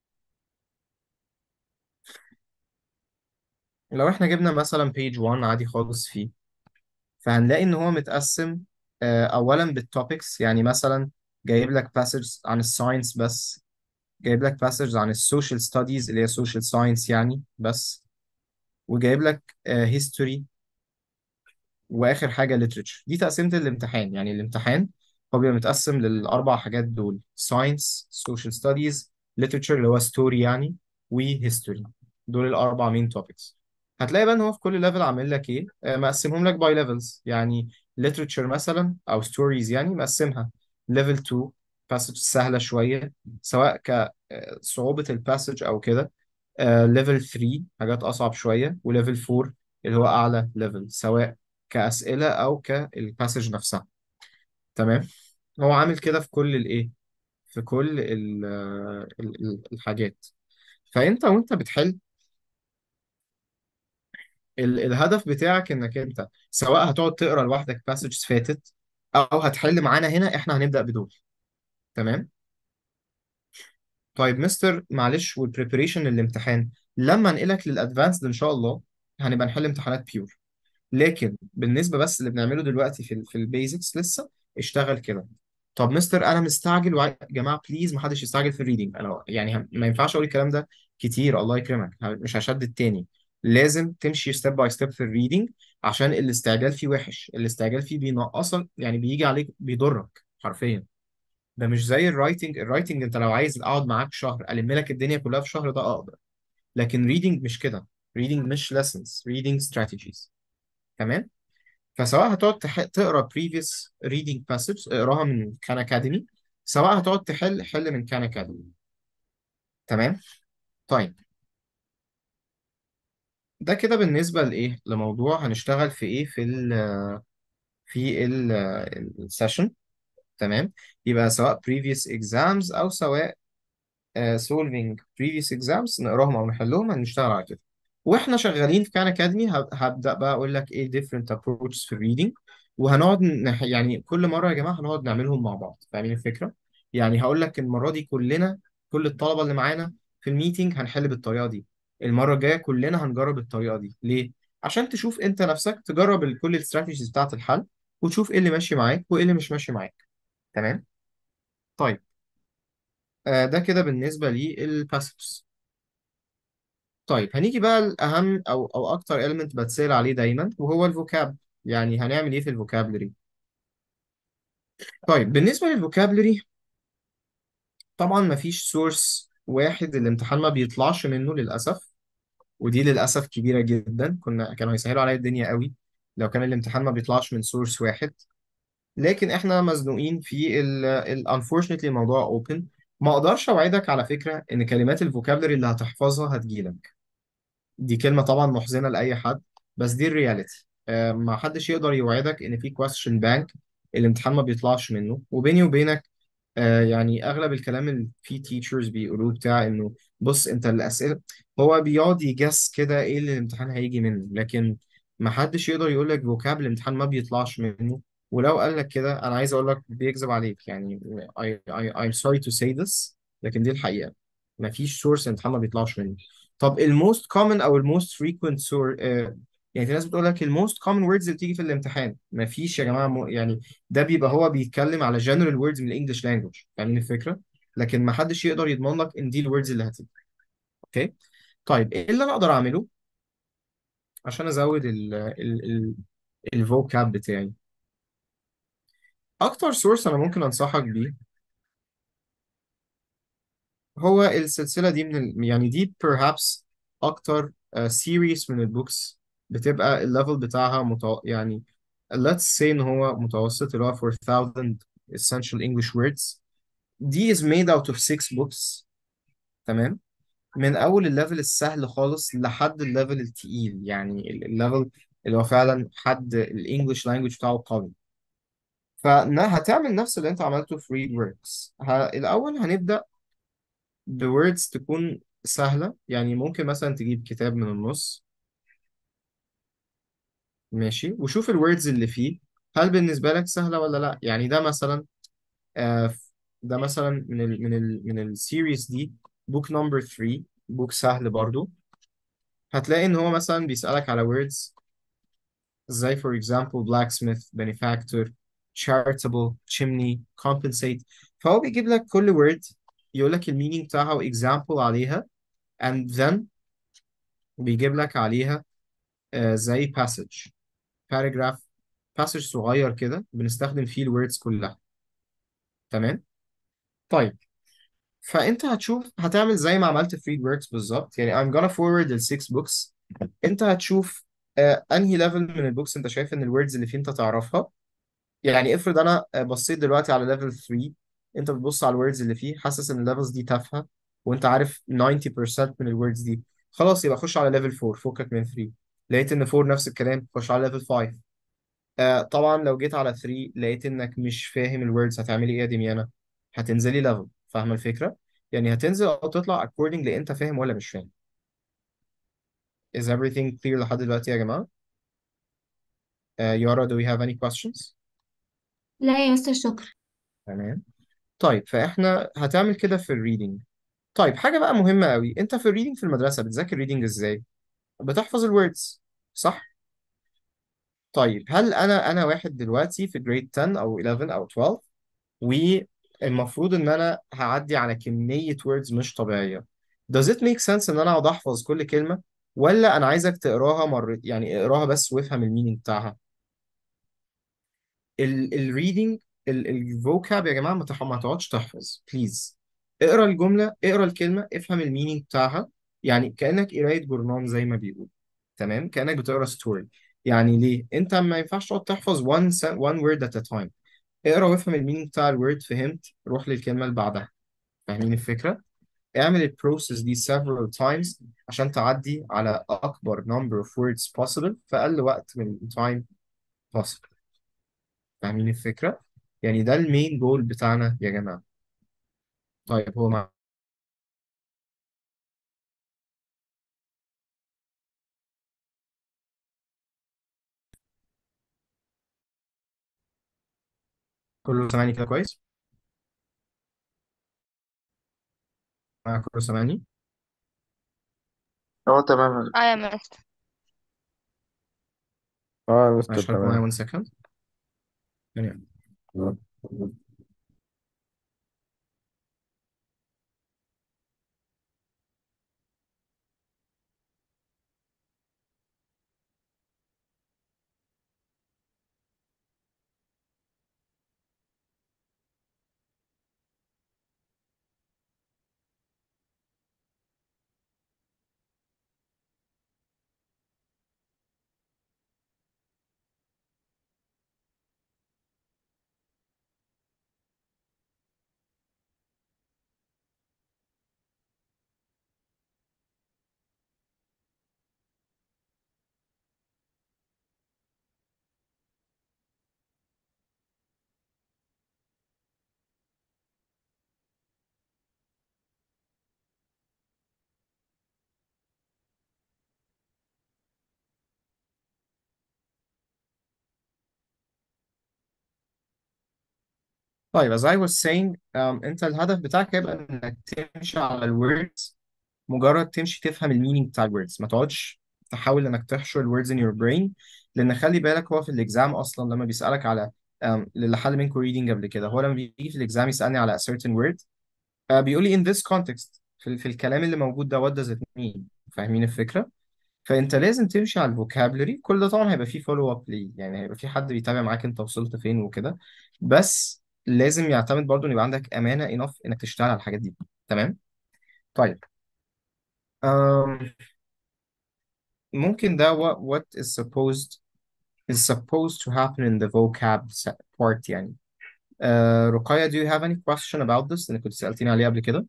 Speaker 1: لو احنا جبنا مثلا page 1 عادي خالص فيه فهنلاقي ان هو متقسم آه، اولا بالتوبكس يعني مثلا جايب لك باسج عن الساينس بس جايب لك باسج عن السوشيال ستاديز اللي هي سوشيال ساينس يعني بس وجايب لك هيستوري واخر حاجه ليترشر دي تقسيمه الامتحان يعني الامتحان هو بيبقى متقسم للاربع حاجات دول ساينس سوشيال ستاديز ليترشر اللي هو ستوري يعني وهيستوري دول الاربع مين توبكس هتلاقي بقى ان هو في كل ليفل عامل لك ايه آه، مقسمهم لك باي ليفلز يعني literature مثلا او stories يعني مقسمها level 2 passage سهله شويه سواء كصعوبه الباسج او كده ليفل 3 حاجات اصعب شويه وليفل 4 اللي هو اعلى ليفل سواء كاسئله او كالباسج نفسها تمام هو عامل كده في كل الايه في كل ال ال ال الحاجات فانت وانت بتحل ال الهدف بتاعك انك انت سواء هتقعد تقرا لوحدك باسجز فاتت او هتحل معانا هنا احنا هنبدا بدول تمام طيب مستر معلش والبريبريشن للامتحان لما انقلك للادفانسد ان شاء الله هنبقى نحل امتحانات بيور لكن بالنسبه بس اللي بنعمله دلوقتي في ال في البيزكس لسه اشتغل كده طب مستر انا مستعجل وع... يا جماعه بليز ما حدش يستعجل في الريدنج انا يعني هم- ما ينفعش اقول الكلام ده كتير الله يكرمك ه- مش هشدد تاني لازم تمشي ستيب باي ستيب في الريدنج عشان الاستعجال فيه وحش الاستعجال فيه بينقصك يعني بيجي عليك بيضرك حرفيا ده مش زي الرايتنج الرايتنج انت لو عايز اقعد معاك شهر الم لك الدنيا كلها في شهر ده اقدر لكن ريدنج مش كده ريدنج مش lessons reading strategies تمام فسواء هتقعد تح... تقرا previous reading passage اقراها من كان اكاديمي سواء هتقعد تحل حل من كان اكاديمي تمام طيب ده كده بالنسبة لإيه لموضوع هنشتغل في إيه في ال في ال السيشن تمام يبقى سواء previous exams أو سواء آه، solving previous exams نقراهم او نحلهم هنشتغل على كده واحنا شغالين في كان اكاديمي هبدا بقى اقول لك ايه different approaches في الريدنج وهنقعد نح... يعني كل مره يا جماعه هنقعد نعملهم مع بعض فاهمين الفكره يعني هقول لك المره دي كلنا كل الطلبه اللي معانا في الميتنج هنحل بالطريقه دي المره الجايه كلنا هنجرب الطريقه دي ليه عشان تشوف انت نفسك تجرب ال- كل الاستراتيجيز بتاعت الحل وتشوف ايه اللي ماشي معاك وايه اللي مش ماشي معاك تمام طيب آه ده كده بالنسبة للباسفز طيب هنيجي بقى الأهم أو أو أكتر element بتسأل عليه دايما وهو الفوكاب يعني هنعمل إيه في الفوكابلري طيب بالنسبة للفوكابلري طبعا مفيش سورس واحد الامتحان ما بيطلعش منه للأسف ودي للأسف كبيرة جدا كنا كانوا هيسهلوا عليا الدنيا قوي لو كان الامتحان ما بيطلعش من سورس واحد لكن احنا مزنوقين في ال ال unfortunately الموضوع open ما اقدرش اوعدك على فكرة ان كلمات الفوكابلري اللي هتحفظها هتجيلك دي كلمة طبعا محزنة لأي حد بس دي الرياليتي آه ما حدش يقدر يوعدك ان في question bank الامتحان ما بيطلعش منه وبيني وبينك آه يعني اغلب الكلام اللي في تيتشرز بيقولوه بتاع انه بص انت الاسئله هو بيقعد يجس كده ايه اللي الامتحان هيجي منه لكن ما حدش يقدر يقول لك فوكاب الامتحان ما بيطلعش منه ولو قال لك كده انا عايز اقول لك بيكذب عليك يعني I, I, I'm sorry to say this لكن دي الحقيقه ما فيش سورس الامتحان ما بيطلعش منه طب الموست كومن او الموست فريكوينت سور يعني في ناس بتقول لك الموست كومن ووردز اللي بتيجي في الامتحان ما فيش يا جماعه مو يعني ده بيبقى هو بيتكلم على general words من الانجليش لانجوج فاهمين الفكره لكن ما حدش يقدر يضمن لك ان دي الوردز اللي هتيجي اوكي طيب ايه اللي انا اقدر اعمله عشان ازود ال ال ال الفوكاب بتاعي اكتر سورس انا ممكن انصحك بيه هو السلسله دي من ال... يعني دي perhaps اكتر سيريس من البوكس بتبقى الليفل بتاعها متو... يعني let's say ان هو متوسط اللي هو 4000 essential English words دي is made out of six books تمام من اول الليفل السهل خالص لحد الليفل التقيل يعني ال- الليفل اللي هو فعلا حد الانجليش لانجوج بتاعه قوي فهتعمل نفس اللي انت عملته في ريد ووردز الاول هنبدا بوردز تكون سهله يعني ممكن مثلا تجيب كتاب من النص ماشي وشوف الوردز اللي فيه هل بالنسبه لك سهله ولا لا يعني ده مثلا آه ده مثلا من ال من ال من السيريز دي بوك نمبر 3 بوك سهل برضو هتلاقي ان هو مثلا بيسألك على words زي for example blacksmith benefactor charitable chimney compensate فهو بيجيب لك كل word يقول لك المينينج بتاعها واكزامبل عليها and then بيجيب لك عليها آه زي passage paragraph passage صغير كده بنستخدم فيه الwords كلها تمام طيب فانت هتشوف هتعمل زي ما عملت في ريد وركس بالظبط يعني I'm gonna forward ال 6 books انت هتشوف آه انهي ليفل من البوكس انت شايف ان الوردز اللي فيه انت تعرفها يعني افرض انا آه، بصيت دلوقتي على ليفل 3 انت بتبص على الوردز اللي فيه حاسس ان الليفلز دي تافهه وانت عارف 90% من الوردز دي خلاص يبقى خش على ليفل 4 فكك من 3 لقيت ان 4 نفس الكلام خش على ليفل 5 آه طبعا لو جيت على 3 لقيت انك مش فاهم الوردز هتعملي ايه يا دميانة هتنزلي ليفل فاهمه الفكره يعني هتنزل او تطلع according لانت فاهم ولا مش فاهم is everything clear لحد دلوقتي يا جماعه آه يارا do we have any questions
Speaker 7: لا يا مستر شكرا
Speaker 1: تمام طيب فاحنا هتعمل كده في الريدنج طيب حاجه بقى مهمه قوي انت في الريدنج في المدرسه بتذاكر ريدنج ازاي بتحفظ الوردز صح طيب هل انا انا واحد دلوقتي في جريد 10 او 11 او 12 والمفروض ان انا هعدي على كمية words مش طبيعية does it make sense ان انا اقعد احفظ كل كلمة ولا انا عايزك تقراها مرة يعني اقراها بس وافهم المينينج بتاعها الريدنج الفوكاب يا جماعة ما تح- ما تقعدش تحفظ بليز اقرا الجملة اقرا الكلمة افهم المينينج بتاعها يعني كأنك قراية جورنان زي ما بيقول تمام كأنك بتقرا ستوري يعني ليه انت ما ينفعش تقعد تحفظ one sen- one word at a time اقرا وافهم المينينج بتاع الورد فهمت روح للكلمة اللي بعدها فاهمين الفكرة؟ اعمل البروسيس دي several times عشان تعدي على أكبر number of words possible في أقل وقت من time possible فاهمين الفكرة؟ يعني ده المين جول بتاعنا يا جماعة طيب هو مع كله سامعني كده كويس؟ معاك كله سامعني؟
Speaker 2: اه تمام
Speaker 6: اه يا مستر
Speaker 10: اه يا مستر
Speaker 1: معلش خليكم معايا
Speaker 10: تمام
Speaker 1: one second يعني طيب as I was saying um, انت الهدف بتاعك هيبقى انك تمشي على الوردز مجرد تمشي تفهم المينينج بتاع الوردز ما تقعدش تحاول انك تحشر الوردز in your brain لان خلي بالك هو في الاكزام اصلا لما بيسألك على um, اللي حل منكم reading قبل كده هو لما بيجي في الاكزام يسألني على a certain word uh, بيقول لي in this context في, في الكلام اللي موجود ده what does it mean فاهمين الفكرة؟ فانت لازم تمشي على الفوكابلري كل ده طبعا هيبقى فيه فولو اب ليه يعني هيبقى فيه حد بيتابع معاك انت وصلت فين وكده بس لازم يعتمد برضو ان يبقى عندك امانه انف انك تشتغل على الحاجات دي تمام طيب um, ممكن ده what, what is supposed is supposed to happen in the vocab se- part يعني uh, رقية do you have any question about this اللي كنت سألتيني عليه قبل كده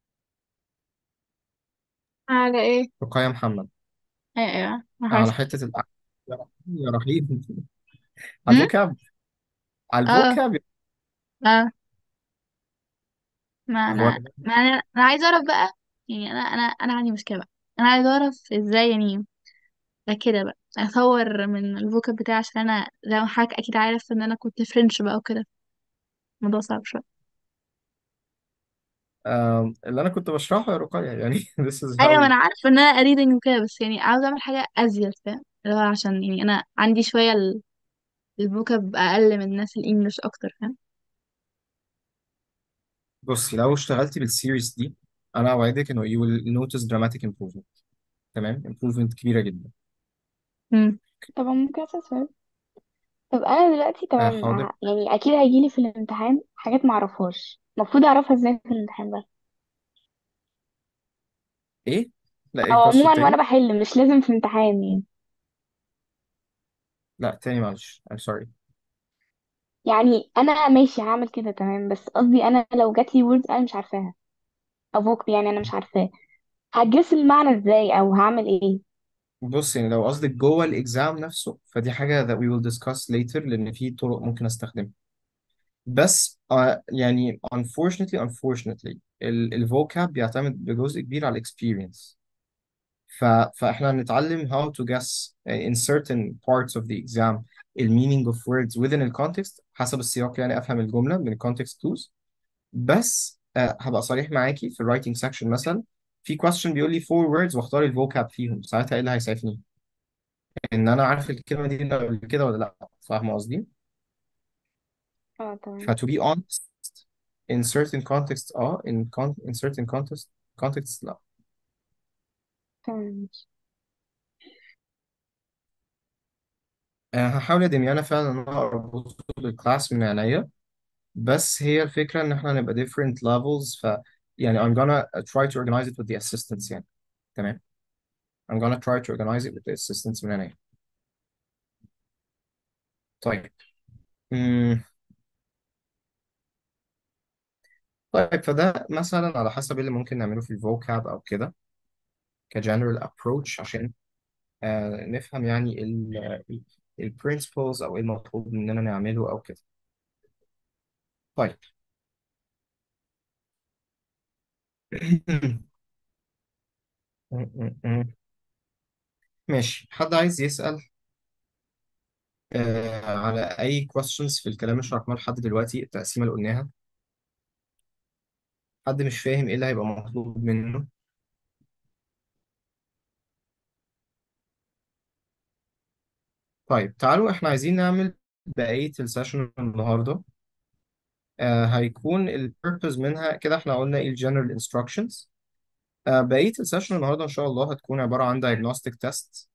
Speaker 6: على ايه
Speaker 1: رقية محمد
Speaker 6: ايوه ايوه ما
Speaker 1: على
Speaker 6: حاسس
Speaker 1: حتة ال يا رحيم يا رحيم على
Speaker 6: هم؟
Speaker 1: الفوكاب على
Speaker 6: اه
Speaker 1: الفوكاب
Speaker 6: اه ما
Speaker 1: هو
Speaker 6: انا ما انا انا عايزه اعرف بقى يعني انا انا انا عندي مشكله بقى انا عايزه اعرف ازاي يعني كده بقى اطور من الفوكاب بتاعي عشان انا زي ما حضرتك اكيد عارف ان انا كنت فرنش بقى وكده الموضوع صعب شويه
Speaker 1: آم، اللي انا كنت بشرحه يا رقية يعني this is
Speaker 6: ايوه ما
Speaker 1: how
Speaker 6: انا عارفه ان انا ريدنج وكده بس يعني عاوزه اعمل حاجه ازيد فاهم اللي هو عشان يعني انا عندي شويه ال- الفوكاب اقل من الناس الانجليش اكتر فاهم
Speaker 1: بصي لو اشتغلتي بالسيريز دي انا اوعدك انه you will notice dramatic improvement تمام improvement كبيرة جدا
Speaker 6: امم
Speaker 10: طب ممكن أسأل سؤال طب أنا دلوقتي
Speaker 1: آه
Speaker 10: تمام
Speaker 1: حاضر
Speaker 10: ه- يعني أكيد هيجيلي في الامتحان حاجات معرفهاش المفروض أعرفها ازاي في الامتحان بقى
Speaker 1: ايه لا
Speaker 10: أو
Speaker 1: الكويستشن
Speaker 10: عموما وأنا
Speaker 1: تاني
Speaker 10: بحل مش لازم في امتحان يعني
Speaker 1: لا تاني معلش I'm sorry
Speaker 10: يعني أنا ماشي هعمل كده تمام بس قصدي أنا لو جاتلي ووردز أنا مش عارفاها أو فوكب يعني أنا مش عارفاه هجس المعنى ازاي أو هعمل ايه
Speaker 1: بص يعني لو قصدك جوه الاكزام نفسه فدي حاجة that we will discuss later لان في طرق ممكن استخدمها بس آه يعني unfortunately unfortunately ال الفوكاب بيعتمد بجزء كبير على الاكسبيرينس ف... فاحنا هنتعلم how to guess in certain parts of the exam ال meaning of words within the context حسب السياق يعني افهم الجملة من ال context clues بس آه هبقى صريح معاكي في ال writing section مثلا في question بيقول لي four words واختار الفوكاب فيهم ساعتها ايه اللي هيسعفني ان انا عارف الكلمة دي من قبل كده ولا لا فاهمة قصدي
Speaker 10: اه تمام
Speaker 1: ف to be honest in certain contexts اه in con in certain context contexts لا
Speaker 10: تمام
Speaker 1: آه هحاول يا دميانة فعلا ان انا اربطه بالكلاس من عينيا بس هي الفكرة إن إحنا هنبقى different levels ف يعني I'm gonna try to organize it with the assistants يعني تمام I'm gonna try to organize it with the assistants من هنا طيب مم. طيب فده مثلا على حسب اللي ممكن نعمله في الفوكاب أو كده كجنرال approach عشان آه نفهم يعني ال ال principles أو إيه المطلوب مننا نعمله أو كده طيب ماشي حد عايز يسأل آه على أي questions في الكلام اللي شرحناه لحد دلوقتي التقسيمة اللي قلناها حد مش فاهم ايه اللي هيبقى مطلوب منه طيب تعالوا احنا عايزين نعمل بقية السيشن النهاردة آه هيكون البيربز منها كده احنا قلنا ايه الجنرال انستراكشنز آه بقية السيشن النهاردة ان شاء الله هتكون عبارة عن diagnostic test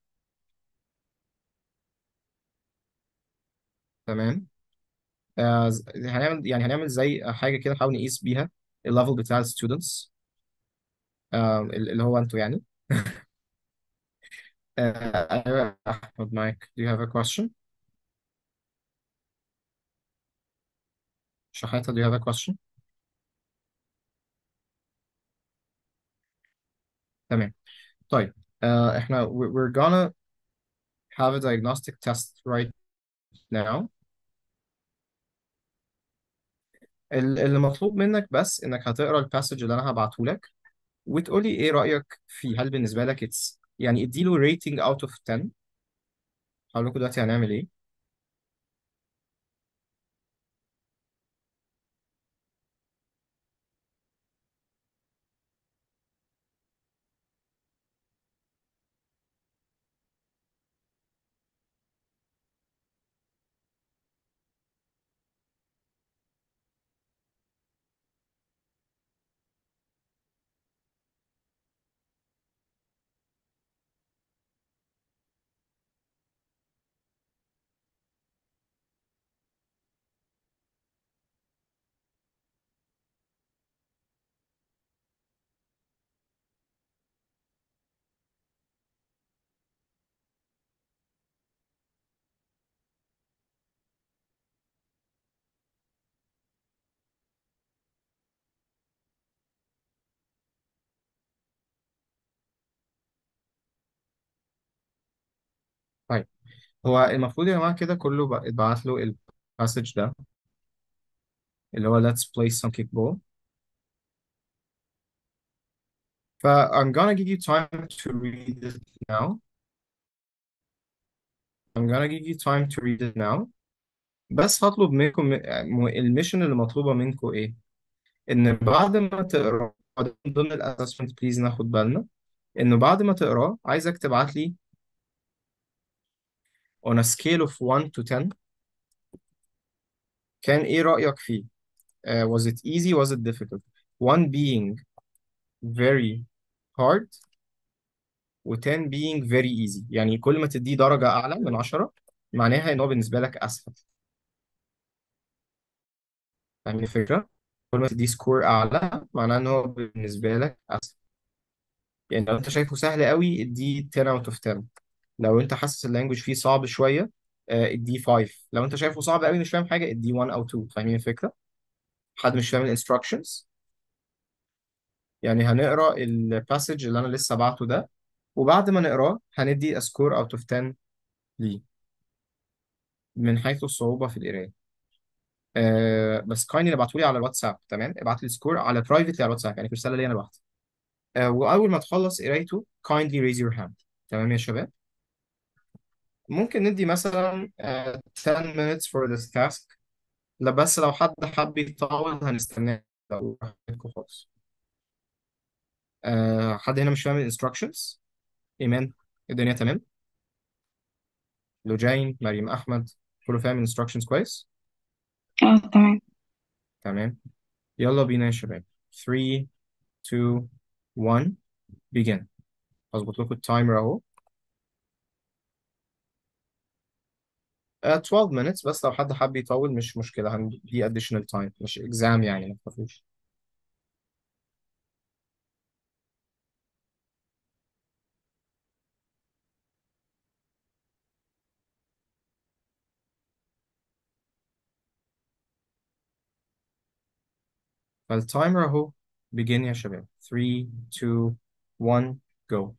Speaker 1: تمام آه ز- هنعمل يعني هنعمل زي حاجة كده نحاول نقيس بيها الليفل بتاع الستودنتس آه اللي هو انتوا يعني آه أيوة، أحمد معاك do you have a question شحاتة do you have a question تمام طيب آه احنا we- we're gonna have a diagnostic test right now ال- اللي مطلوب منك بس انك هتقرا الباسج اللي انا هبعته لك وتقولي ايه رأيك فيه هل بالنسبة لك اتس يعني اديله ريتنج اوت اوف 10 هقول لكم دلوقتي هنعمل ايه طيب هو المفروض يا جماعة كده كله بقى- اتبعت له الباسج ده اللي هو let's play some kickball ف I'm gonna give you time to read it now I'm gonna give you time to read it now بس هطلب منكم م- الميشن اللي مطلوبة منكم ايه ان بعد ما تقرا من ضمن الاسسمنت بليز ناخد بالنا انه بعد ما تقراه عايزك تبعت لي on a scale of 1 to 10 كان ايه رأيك فيه uh, was it easy was it difficult 1 being very hard و 10 being very easy يعني كل ما تديه درجة أعلى من 10 معناها إن هو بالنسبة لك أسهل فاهم الفكرة؟ كل ما تديه سكور أعلى معناها إن هو بالنسبة لك أسهل يعني لو أنت شايفه سهل قوي اديه 10 out of 10 لو أنت حاسس اللانجوج فيه صعب شوية آه، اديه 5 لو أنت شايفه صعب قوي مش فاهم حاجة اديه 1 أو 2 فاهمين الفكرة؟ حد مش فاهم الانستراكشنز يعني هنقرا الباسج اللي انا لسه بعته ده وبعد ما نقراه هندي سكور اوت اوف 10 ليه من حيث الصعوبة في القراية آه بس كاينلي ابعتوا لي على الواتساب تمام ابعت لي سكور على برايفتلي على الواتساب يعني في رسالة لي انا لوحدي آه واول ما تخلص قرايته kindly raise your hand تمام يا شباب ممكن ندي مثلا آه 10 minutes for this task لا بس لو حد حب يطول هنستناه براحتكم خالص آه حد هنا مش فاهم الانستراكشنز ايمان الدنيا تمام لوجين مريم احمد كله فاهم الانستراكشنز كويس
Speaker 10: اه تمام
Speaker 1: تمام يلا بينا يا شباب 3 2 1 begin هظبط لكم التايمر اهو آه 12 minutes بس لو حد حب يطول مش مشكلة هندي additional time مش exam يعني ما تخافوش فالتايمر اهو begin يا شباب 3 2 1 go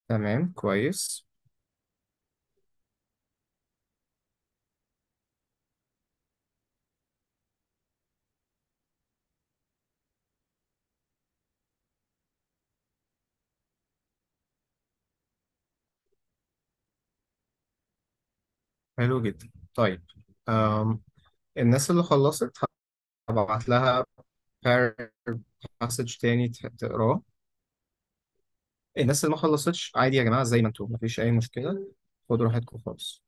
Speaker 1: تمام كويس حلو جدا طيب أم. الناس اللي خلصت هبعت لها باسج تاني ت- تقراه الناس اللي ما خلصتش عادي يا جماعة زي ما انتم مفيش أي مشكلة خدوا راحتكم خالص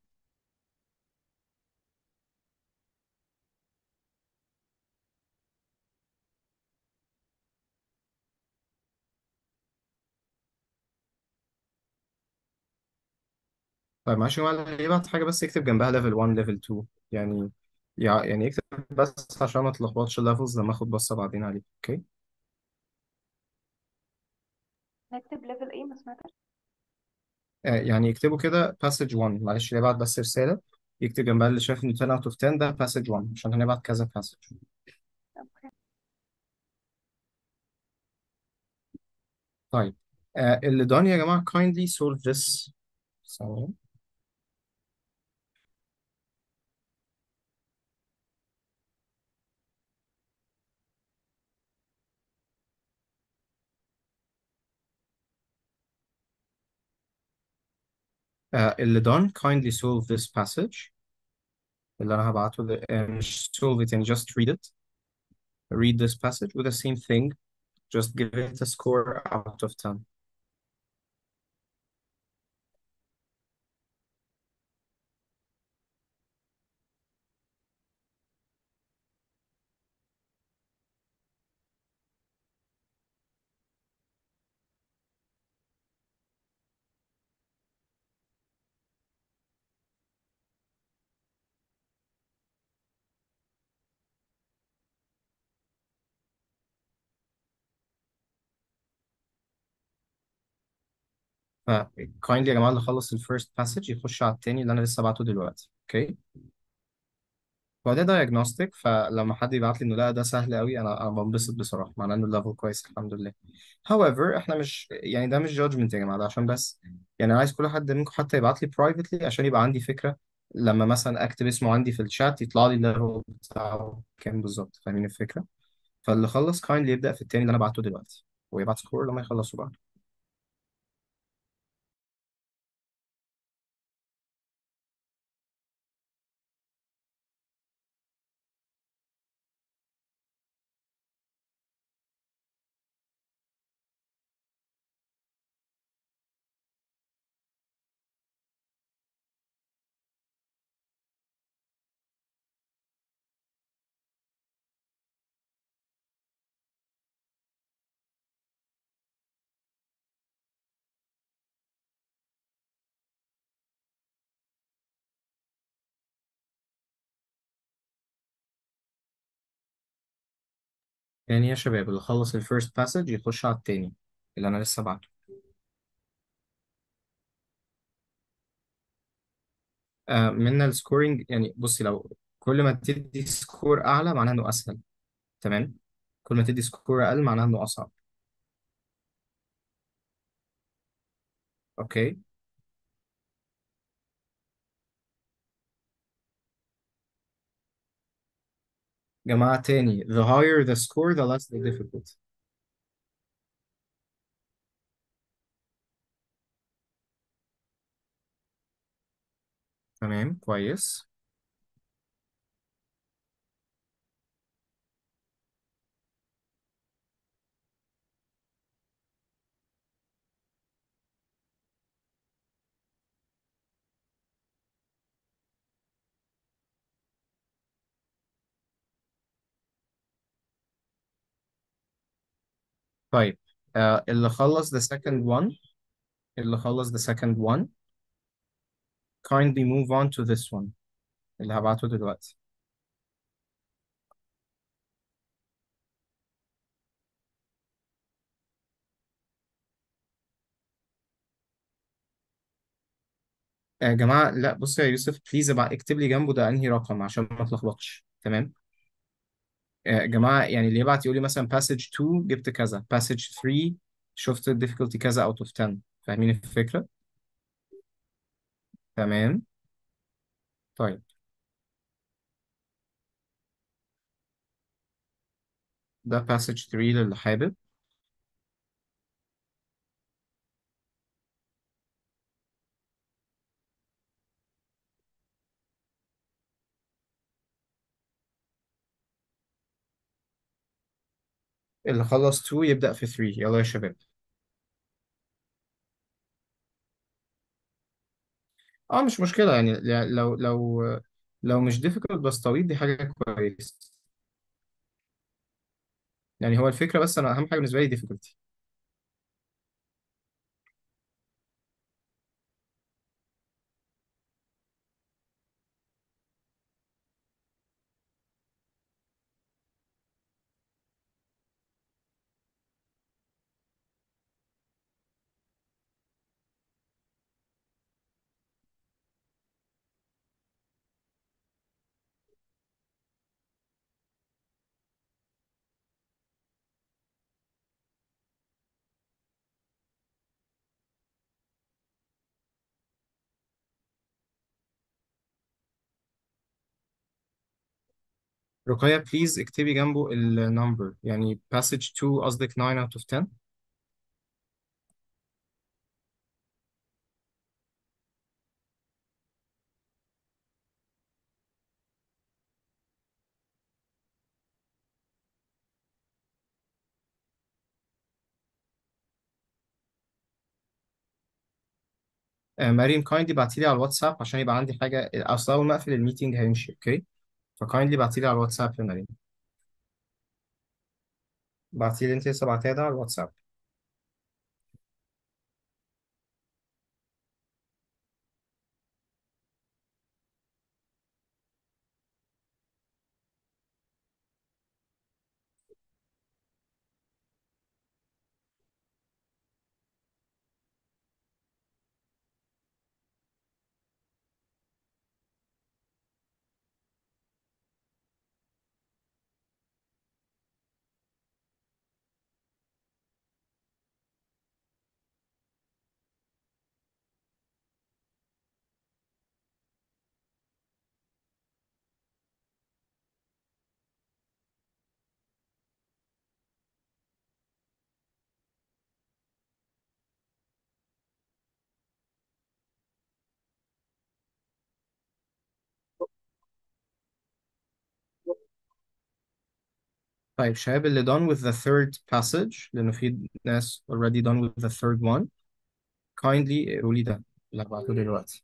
Speaker 1: طيب معلش يا جماعة اللي يبعت حاجة بس يكتب جنبها ليفل 1 ليفل 2 يعني يع- يعني يكتب بس عشان ما تلخبطش الليفلز لما اخد بصة بعدين عليه اوكي
Speaker 10: نكتب ليفل ايه ما سمعتش
Speaker 1: آه يعني يكتبوا كده passage 1 معلش اللي يبعت بس رسالة يكتب جنبها اللي شايف انه 10 out of 10 ده passage 1 عشان هنبعت كذا passage
Speaker 10: اوكي
Speaker 1: طيب آه اللي done يا جماعة kindly solve this ثانية آه اللي done kindly solve this passage اللي انا هبعته ده آه مش solve it and just read it read this passage with the same thing just give it a score out of 10 ف kindly يا جماعة اللي خلص ال first passage يخش على التاني اللي أنا لسه بعته دلوقتي أوكي هو ده diagnostic فلما حد يبعت لي إنه لا ده سهل قوي أنا أنا بنبسط بصراحة معناه إنه الليفل كويس الحمد لله however إحنا مش يعني ده مش judgment يا جماعة ده عشان بس يعني أنا عايز كل حد منكم حتى يبعت لي privately عشان يبقى عندي فكرة لما مثلا أكتب اسمه عندي في الشات يطلع لي الليفل بتاعه كام بالظبط فاهمين الفكرة فاللي خلص kindly يبدأ في التاني اللي أنا بعته دلوقتي ويبعت سكور لما يخلصوا بعض يعني يا شباب اللي خلص ال first passage يخش على التاني اللي أنا لسه بعته آه من السكورينج يعني بصي لو كل ما تدي سكور أعلى معناها إنه أسهل تمام كل ما تدي سكور أقل معناها إنه أصعب أوكي جماعة تاني the higher the score the less the difficult تمام كويس طيب آه اللي خلص the second one اللي خلص the second one kindly move on to this one اللي هبعته دلوقتي يا جماعة لا بص يا يوسف بليز ابقى اكتب لي جنبه ده انهي رقم عشان ما اتلخبطش تمام يا جماعة يعني اللي يبعت يقول لي مثلا passage 2 جبت كذا passage 3 شفت ال difficulty كذا out of 10 فاهمين الفكرة تمام طيب ده passage 3 للي حابب اللي خلص 2 يبدأ في 3 يلا يا شباب اه مش مشكلة يعني ل- لو لو لو مش difficult بس طويل دي حاجة كويسة يعني هو الفكرة بس أنا أهم حاجة بالنسبة لي difficulty رقية بليز اكتبي جنبه النمبر يعني passage 2 قصدك 9 out of 10 آه مريم كايندلي بعتيلي على الواتساب عشان يبقى عندي حاجة أصل أول ما أقفل الميتنج هيمشي أوكي فكايندلي بعتيلي على الواتساب يا مريم بعتيلي أنت لسه بعتيها ده على الواتساب طيب شباب اللي done with the third passage لأنه في ناس already done with the third one kindly قولي ده اللي هبعته دلوقتي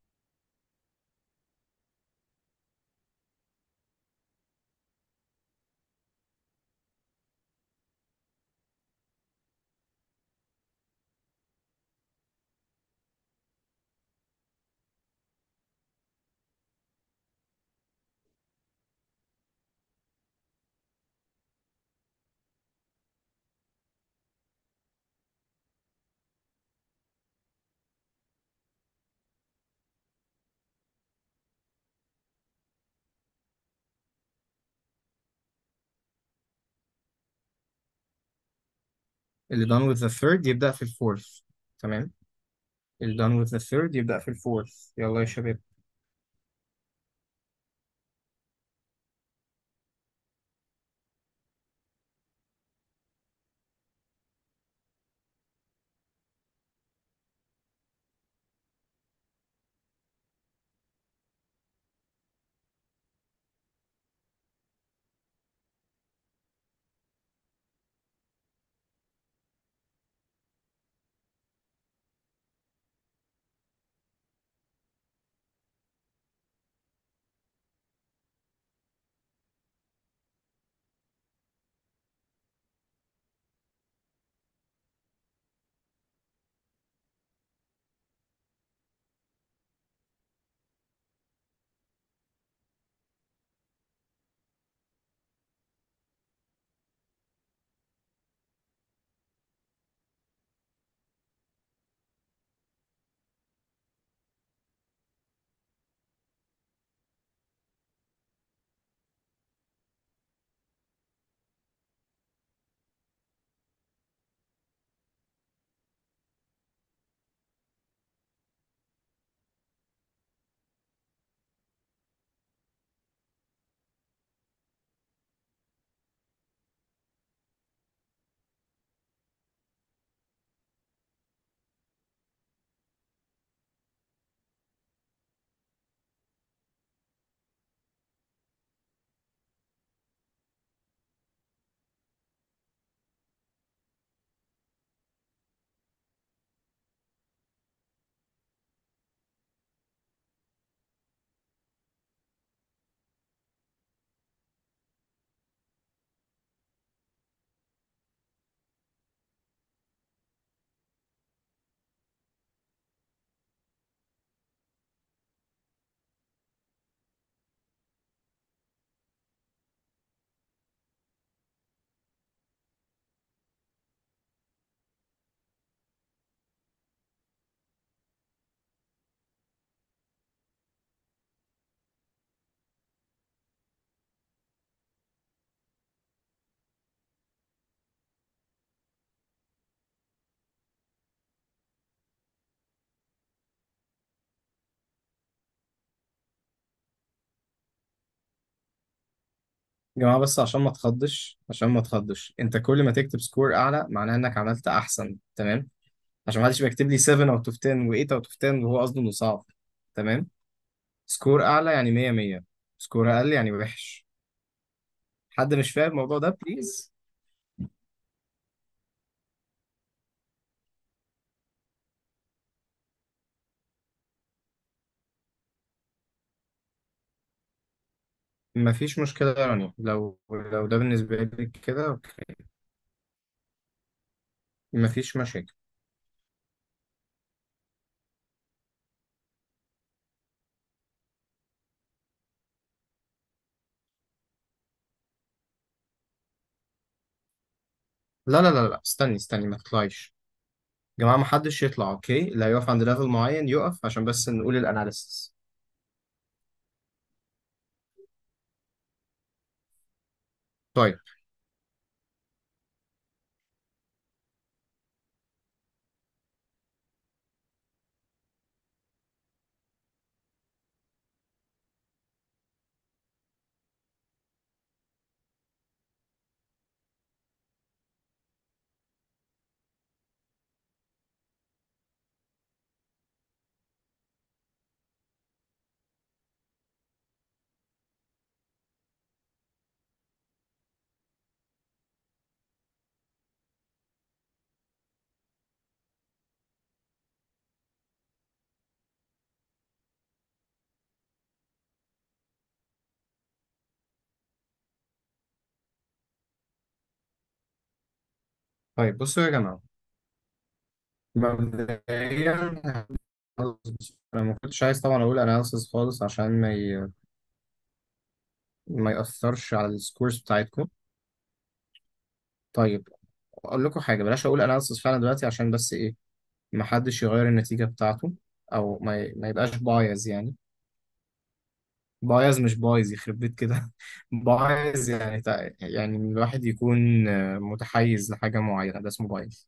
Speaker 1: اللي done with the third يبدأ في الفورث تمام اللي done with the third يبدأ في الفورث يلا يا شباب يا جماعة بس عشان ما تخضش عشان ما تخضش انت كل ما تكتب سكور اعلى معناه انك عملت احسن تمام عشان ما حدش بيكتب لي 7 اوت اوف 10 و 8 اوت اوف 10 وهو قصده انه صعب تمام سكور اعلى يعني 100 100 سكور اقل يعني وحش حد مش فاهم الموضوع ده بليز مفيش مشكلة يا رانيا لو لو ده بالنسبة لك كده اوكي مفيش مشاكل لا لا لا لا استني استني ما تطلعيش يا جماعة ما حدش يطلع اوكي اللي هيقف عند ليفل معين يقف عشان بس نقول الاناليسيس طيب طيب بصوا يا جماعة مبدئيا انا ما كنتش عايز طبعا اقول اناليسيس خالص عشان ما ي... ما يأثرش على السكورز بتاعتكم طيب اقول لكم حاجة بلاش اقول اناليسيس فعلا دلوقتي عشان بس ايه ما حدش يغير النتيجة بتاعته او ما, ي... ما يبقاش بايظ يعني بايظ مش بايظ يخرب بيت كده بايظ يعني تع- يعني الواحد يكون آه، متحيز لحاجة معينة ده اسمه بايظ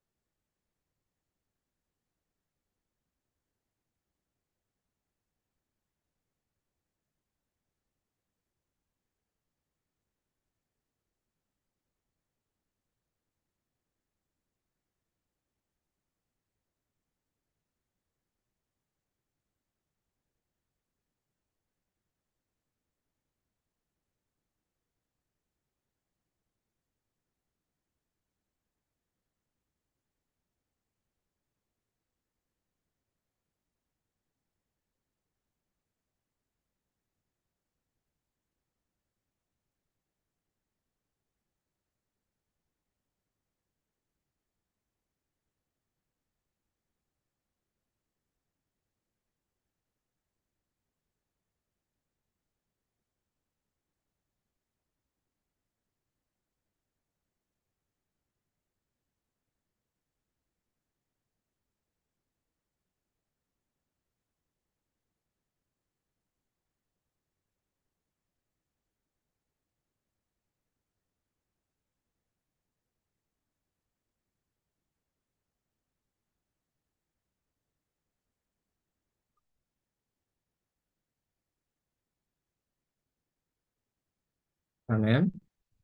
Speaker 1: تمام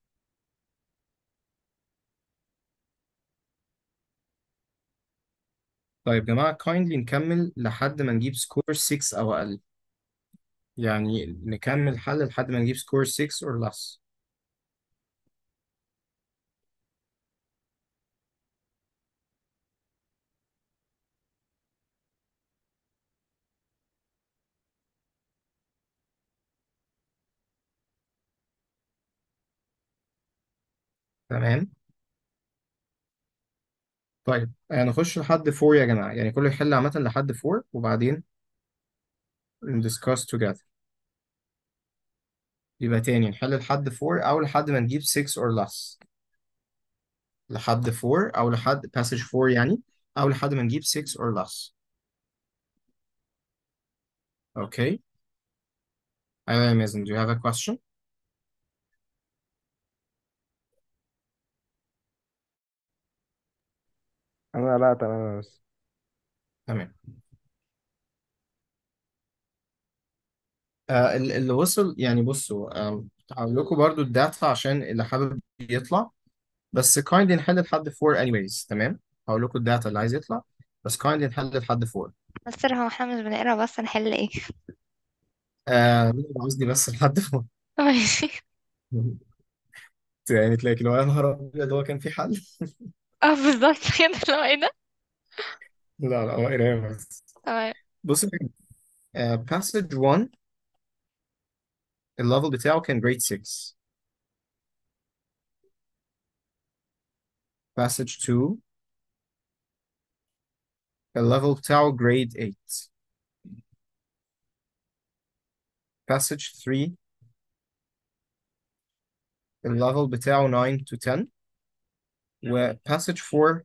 Speaker 1: طيب يا جماعة kindly نكمل لحد ما نجيب سكور 6 أو أقل يعني نكمل حل لحد ما نجيب سكور 6 or less تمام طيب آه، نخش لحد 4 يا جماعة يعني كله يحل عامة لحد 4 وبعدين discuss together يبقى تاني نحل لحد 4 أو لحد ما نجيب 6 or less لحد 4 أو لحد passage 4 يعني أو لحد ما نجيب 6 or less أوكي أيوة يا مازن do you have a question؟
Speaker 11: انا لا تمام بس
Speaker 1: تمام آه ال- اللي وصل يعني بصوا آم، هقول لكم برضو الداتا عشان اللي حابب يطلع بس kindly نحل لحد 4 anyways تمام هقول لكم الداتا اللي عايز يطلع بس kindly نحل لحد 4
Speaker 12: مستر هو احنا مش بنقرا بس نحل ايه
Speaker 1: آه لا، قصدي بس لحد 4
Speaker 12: ماشي
Speaker 1: يعني تلاقي لو يا نهار ابيض هو كان في حل
Speaker 12: اه بالظبط كده لو ايه ده
Speaker 1: لا لا هو قرايه بس
Speaker 12: تمام
Speaker 1: بص آه passage 1 الليفل بتاعه كان grade 6 passage 2 الليفل بتاعه grade 8 passage 3 الليفل بتاعه 9 to 10 و passage 4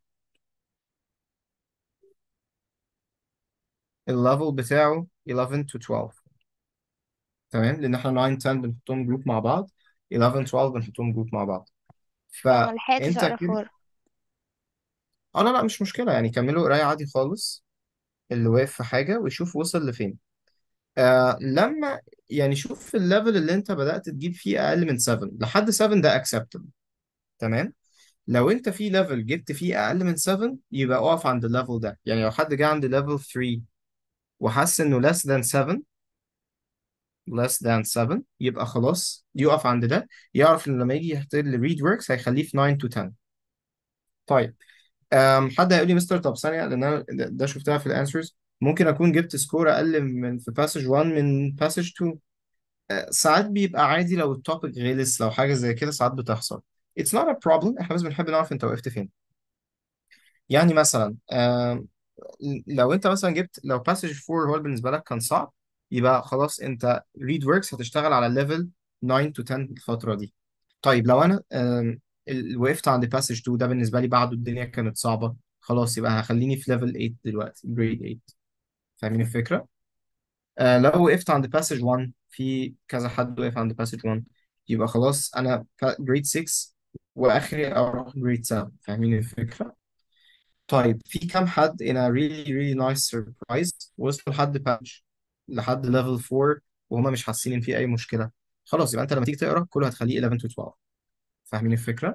Speaker 1: الليفل بتاعه 11 to 12 تمام لان احنا 9 10 بنحطهم جروب مع بعض 11 12 بنحطهم جروب مع بعض
Speaker 12: انا ملحقتش
Speaker 1: فانت
Speaker 12: اقرا
Speaker 1: كده
Speaker 12: فور
Speaker 1: اه لا لا مش مشكله يعني كملوا قرايه عادي خالص اللي واقف في حاجه ويشوف وصل لفين آه لما يعني شوف الليفل اللي انت بدأت تجيب فيه اقل من 7 لحد 7 ده acceptable تمام لو انت في ليفل جبت فيه اقل من 7 يبقى اقف عند الليفل ده يعني لو حد جه عند ليفل 3 وحس انه less than 7 less than 7 يبقى خلاص يقف عند ده يعرف ان لما يجي يحتاج read works هيخليه في 9 to 10 طيب أم حد هيقول لي مستر طب ثانية لأن أنا ده ده شفتها في الانسرز ممكن أكون جبت سكور أقل من في باسج 1 من باسج 2 أه، ساعات بيبقى عادي لو التوبيك غلس لو حاجة زي كده ساعات بتحصل It's not a problem احنا بس بنحب نعرف انت وقفت فين يعني مثلا أم، لو انت مثلا جبت لو باسج 4 هو اللي بالنسبة لك كان صعب يبقى خلاص انت read works هتشتغل على ليفل 9 to 10 الفترة دي طيب لو انا أم، ال- وقفت عند باسج 2 ده بالنسبة لي بعده الدنيا كانت صعبة خلاص يبقى هخليني في ليفل 8 دلوقتي جريد 8 فاهمين الفكرة؟ آه لو وقفت عند باسج 1 في كذا حد وقف عند باسج 1 يبقى خلاص انا جريد 6 واخري اروح جريد 7 فاهمين الفكرة؟ طيب في كام حد in a really really nice surprise وصلوا لحد باتش لحد ليفل 4 وهما مش حاسين ان في اي مشكلة خلاص يبقى انت لما تيجي تقرا كله هتخليه 11 to 12 فاهمين الفكرة؟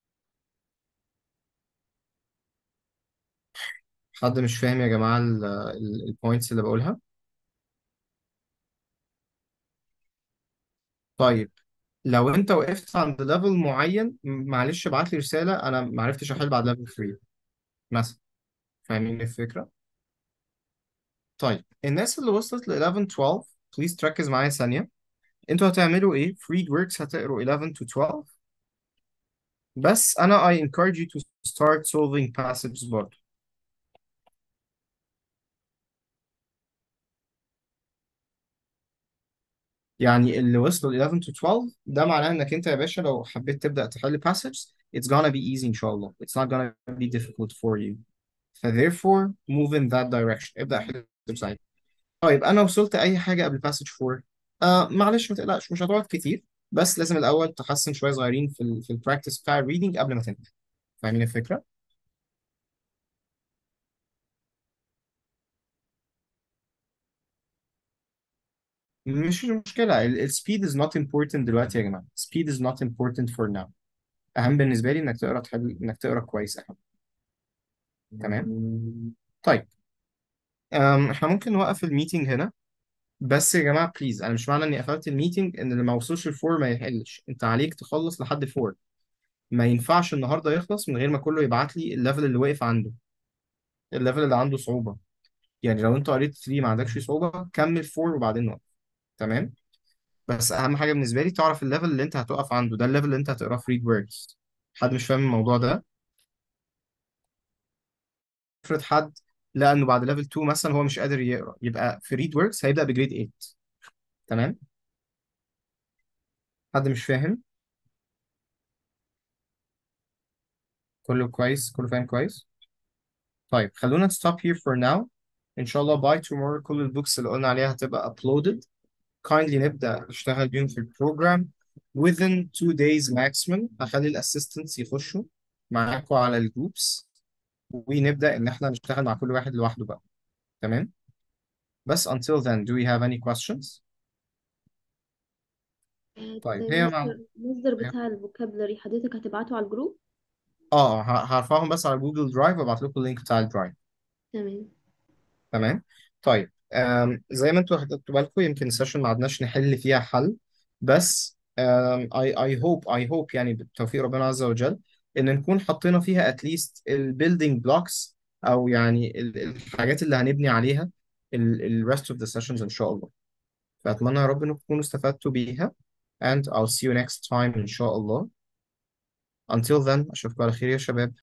Speaker 1: حد مش فاهم يا جماعة البوينتس اللي بقولها؟ طيب لو انت وقفت عند ليفل معين م- معلش ابعت لي رسالة انا ما عرفتش احل بعد ليفل 3 مثلا فاهمين الفكرة؟ طيب الناس اللي وصلت ل 11 12 بليز تركز معايا ثانية انتوا هتعملوا ايه؟ فري works هتقروا 11 to 12 بس انا I encourage you to start solving passages برضه يعني اللي وصلوا ل 11 to 12 ده معناه انك انت يا باشا لو حبيت تبدأ تحل passages it's gonna be easy ان شاء الله it's not gonna be difficult for you ف therefore move in that direction ابدأ حل ساعتها طيب انا وصلت اي حاجة قبل passage 4 آه معلش ما تقلقش مش هتقعد كتير بس لازم الاول تحسن شوية صغيرين في ال في البراكتس بتاع الريدنج قبل ما تنتهي فاهمين الفكرة؟ مش مشكلة ال ال- speed is not important دلوقتي يا جماعة speed is not important for now أهم بالنسبة لي إنك تقرا تحل إنك تقرا كويس أهم تمام طيب أم إحنا ممكن نوقف الميتنج هنا بس يا جماعة بليز أنا مش معنى إني قفلت الميتنج إن اللي ما وصلش الفور ما يحلش أنت عليك تخلص لحد فور ما ينفعش النهاردة يخلص من غير ما كله يبعت لي الليفل اللي واقف عنده الليفل اللي عنده صعوبة يعني لو أنت قريت 3 ما عندكش صعوبة كمل فور وبعدين وقف تمام بس اهم حاجه بالنسبه لي تعرف الليفل اللي انت هتقف عنده ده الليفل اللي انت هتقراه في ريد ووردز حد مش فاهم الموضوع ده افرض حد لقى انه بعد ليفل 2 مثلا هو مش قادر يقرا يبقى في ريد ووردز هيبدا بجريد 8 تمام حد مش فاهم كله كويس كله فاهم كويس طيب خلونا stop here for now ان شاء الله by tomorrow كل البوكس اللي قلنا عليها هتبقى uploaded kindly نبدا نشتغل بيهم في البروجرام within two days maximum هخلي الاسيستنتس يخشوا معاكم على الجروبس ونبدا ان احنا نشتغل مع كل واحد لوحده بقى تمام بس until then do we have any questions
Speaker 7: آه،
Speaker 1: طيب هي مع
Speaker 7: المصدر المصدر بتاع الفوكابلري حضرتك هتبعته على الجروب
Speaker 1: اه ه- هرفعهم بس على جوجل درايف وابعت لكم اللينك بتاع الدرايف
Speaker 7: تمام
Speaker 1: تمام طيب آم زي ما انتوا خدتوا بالكم يمكن السيشن ما عدناش نحل فيها حل بس آم I I hope I hope يعني بتوفيق ربنا عز وجل ان نكون حطينا فيها at least البيلدينج بلوكس او يعني ال- الحاجات اللي هنبني عليها ال ال rest of the sessions ان شاء الله فأتمنى يا رب انكم تكونوا استفدتوا بيها and I'll see you next time ان شاء الله until then اشوفكم على خير يا شباب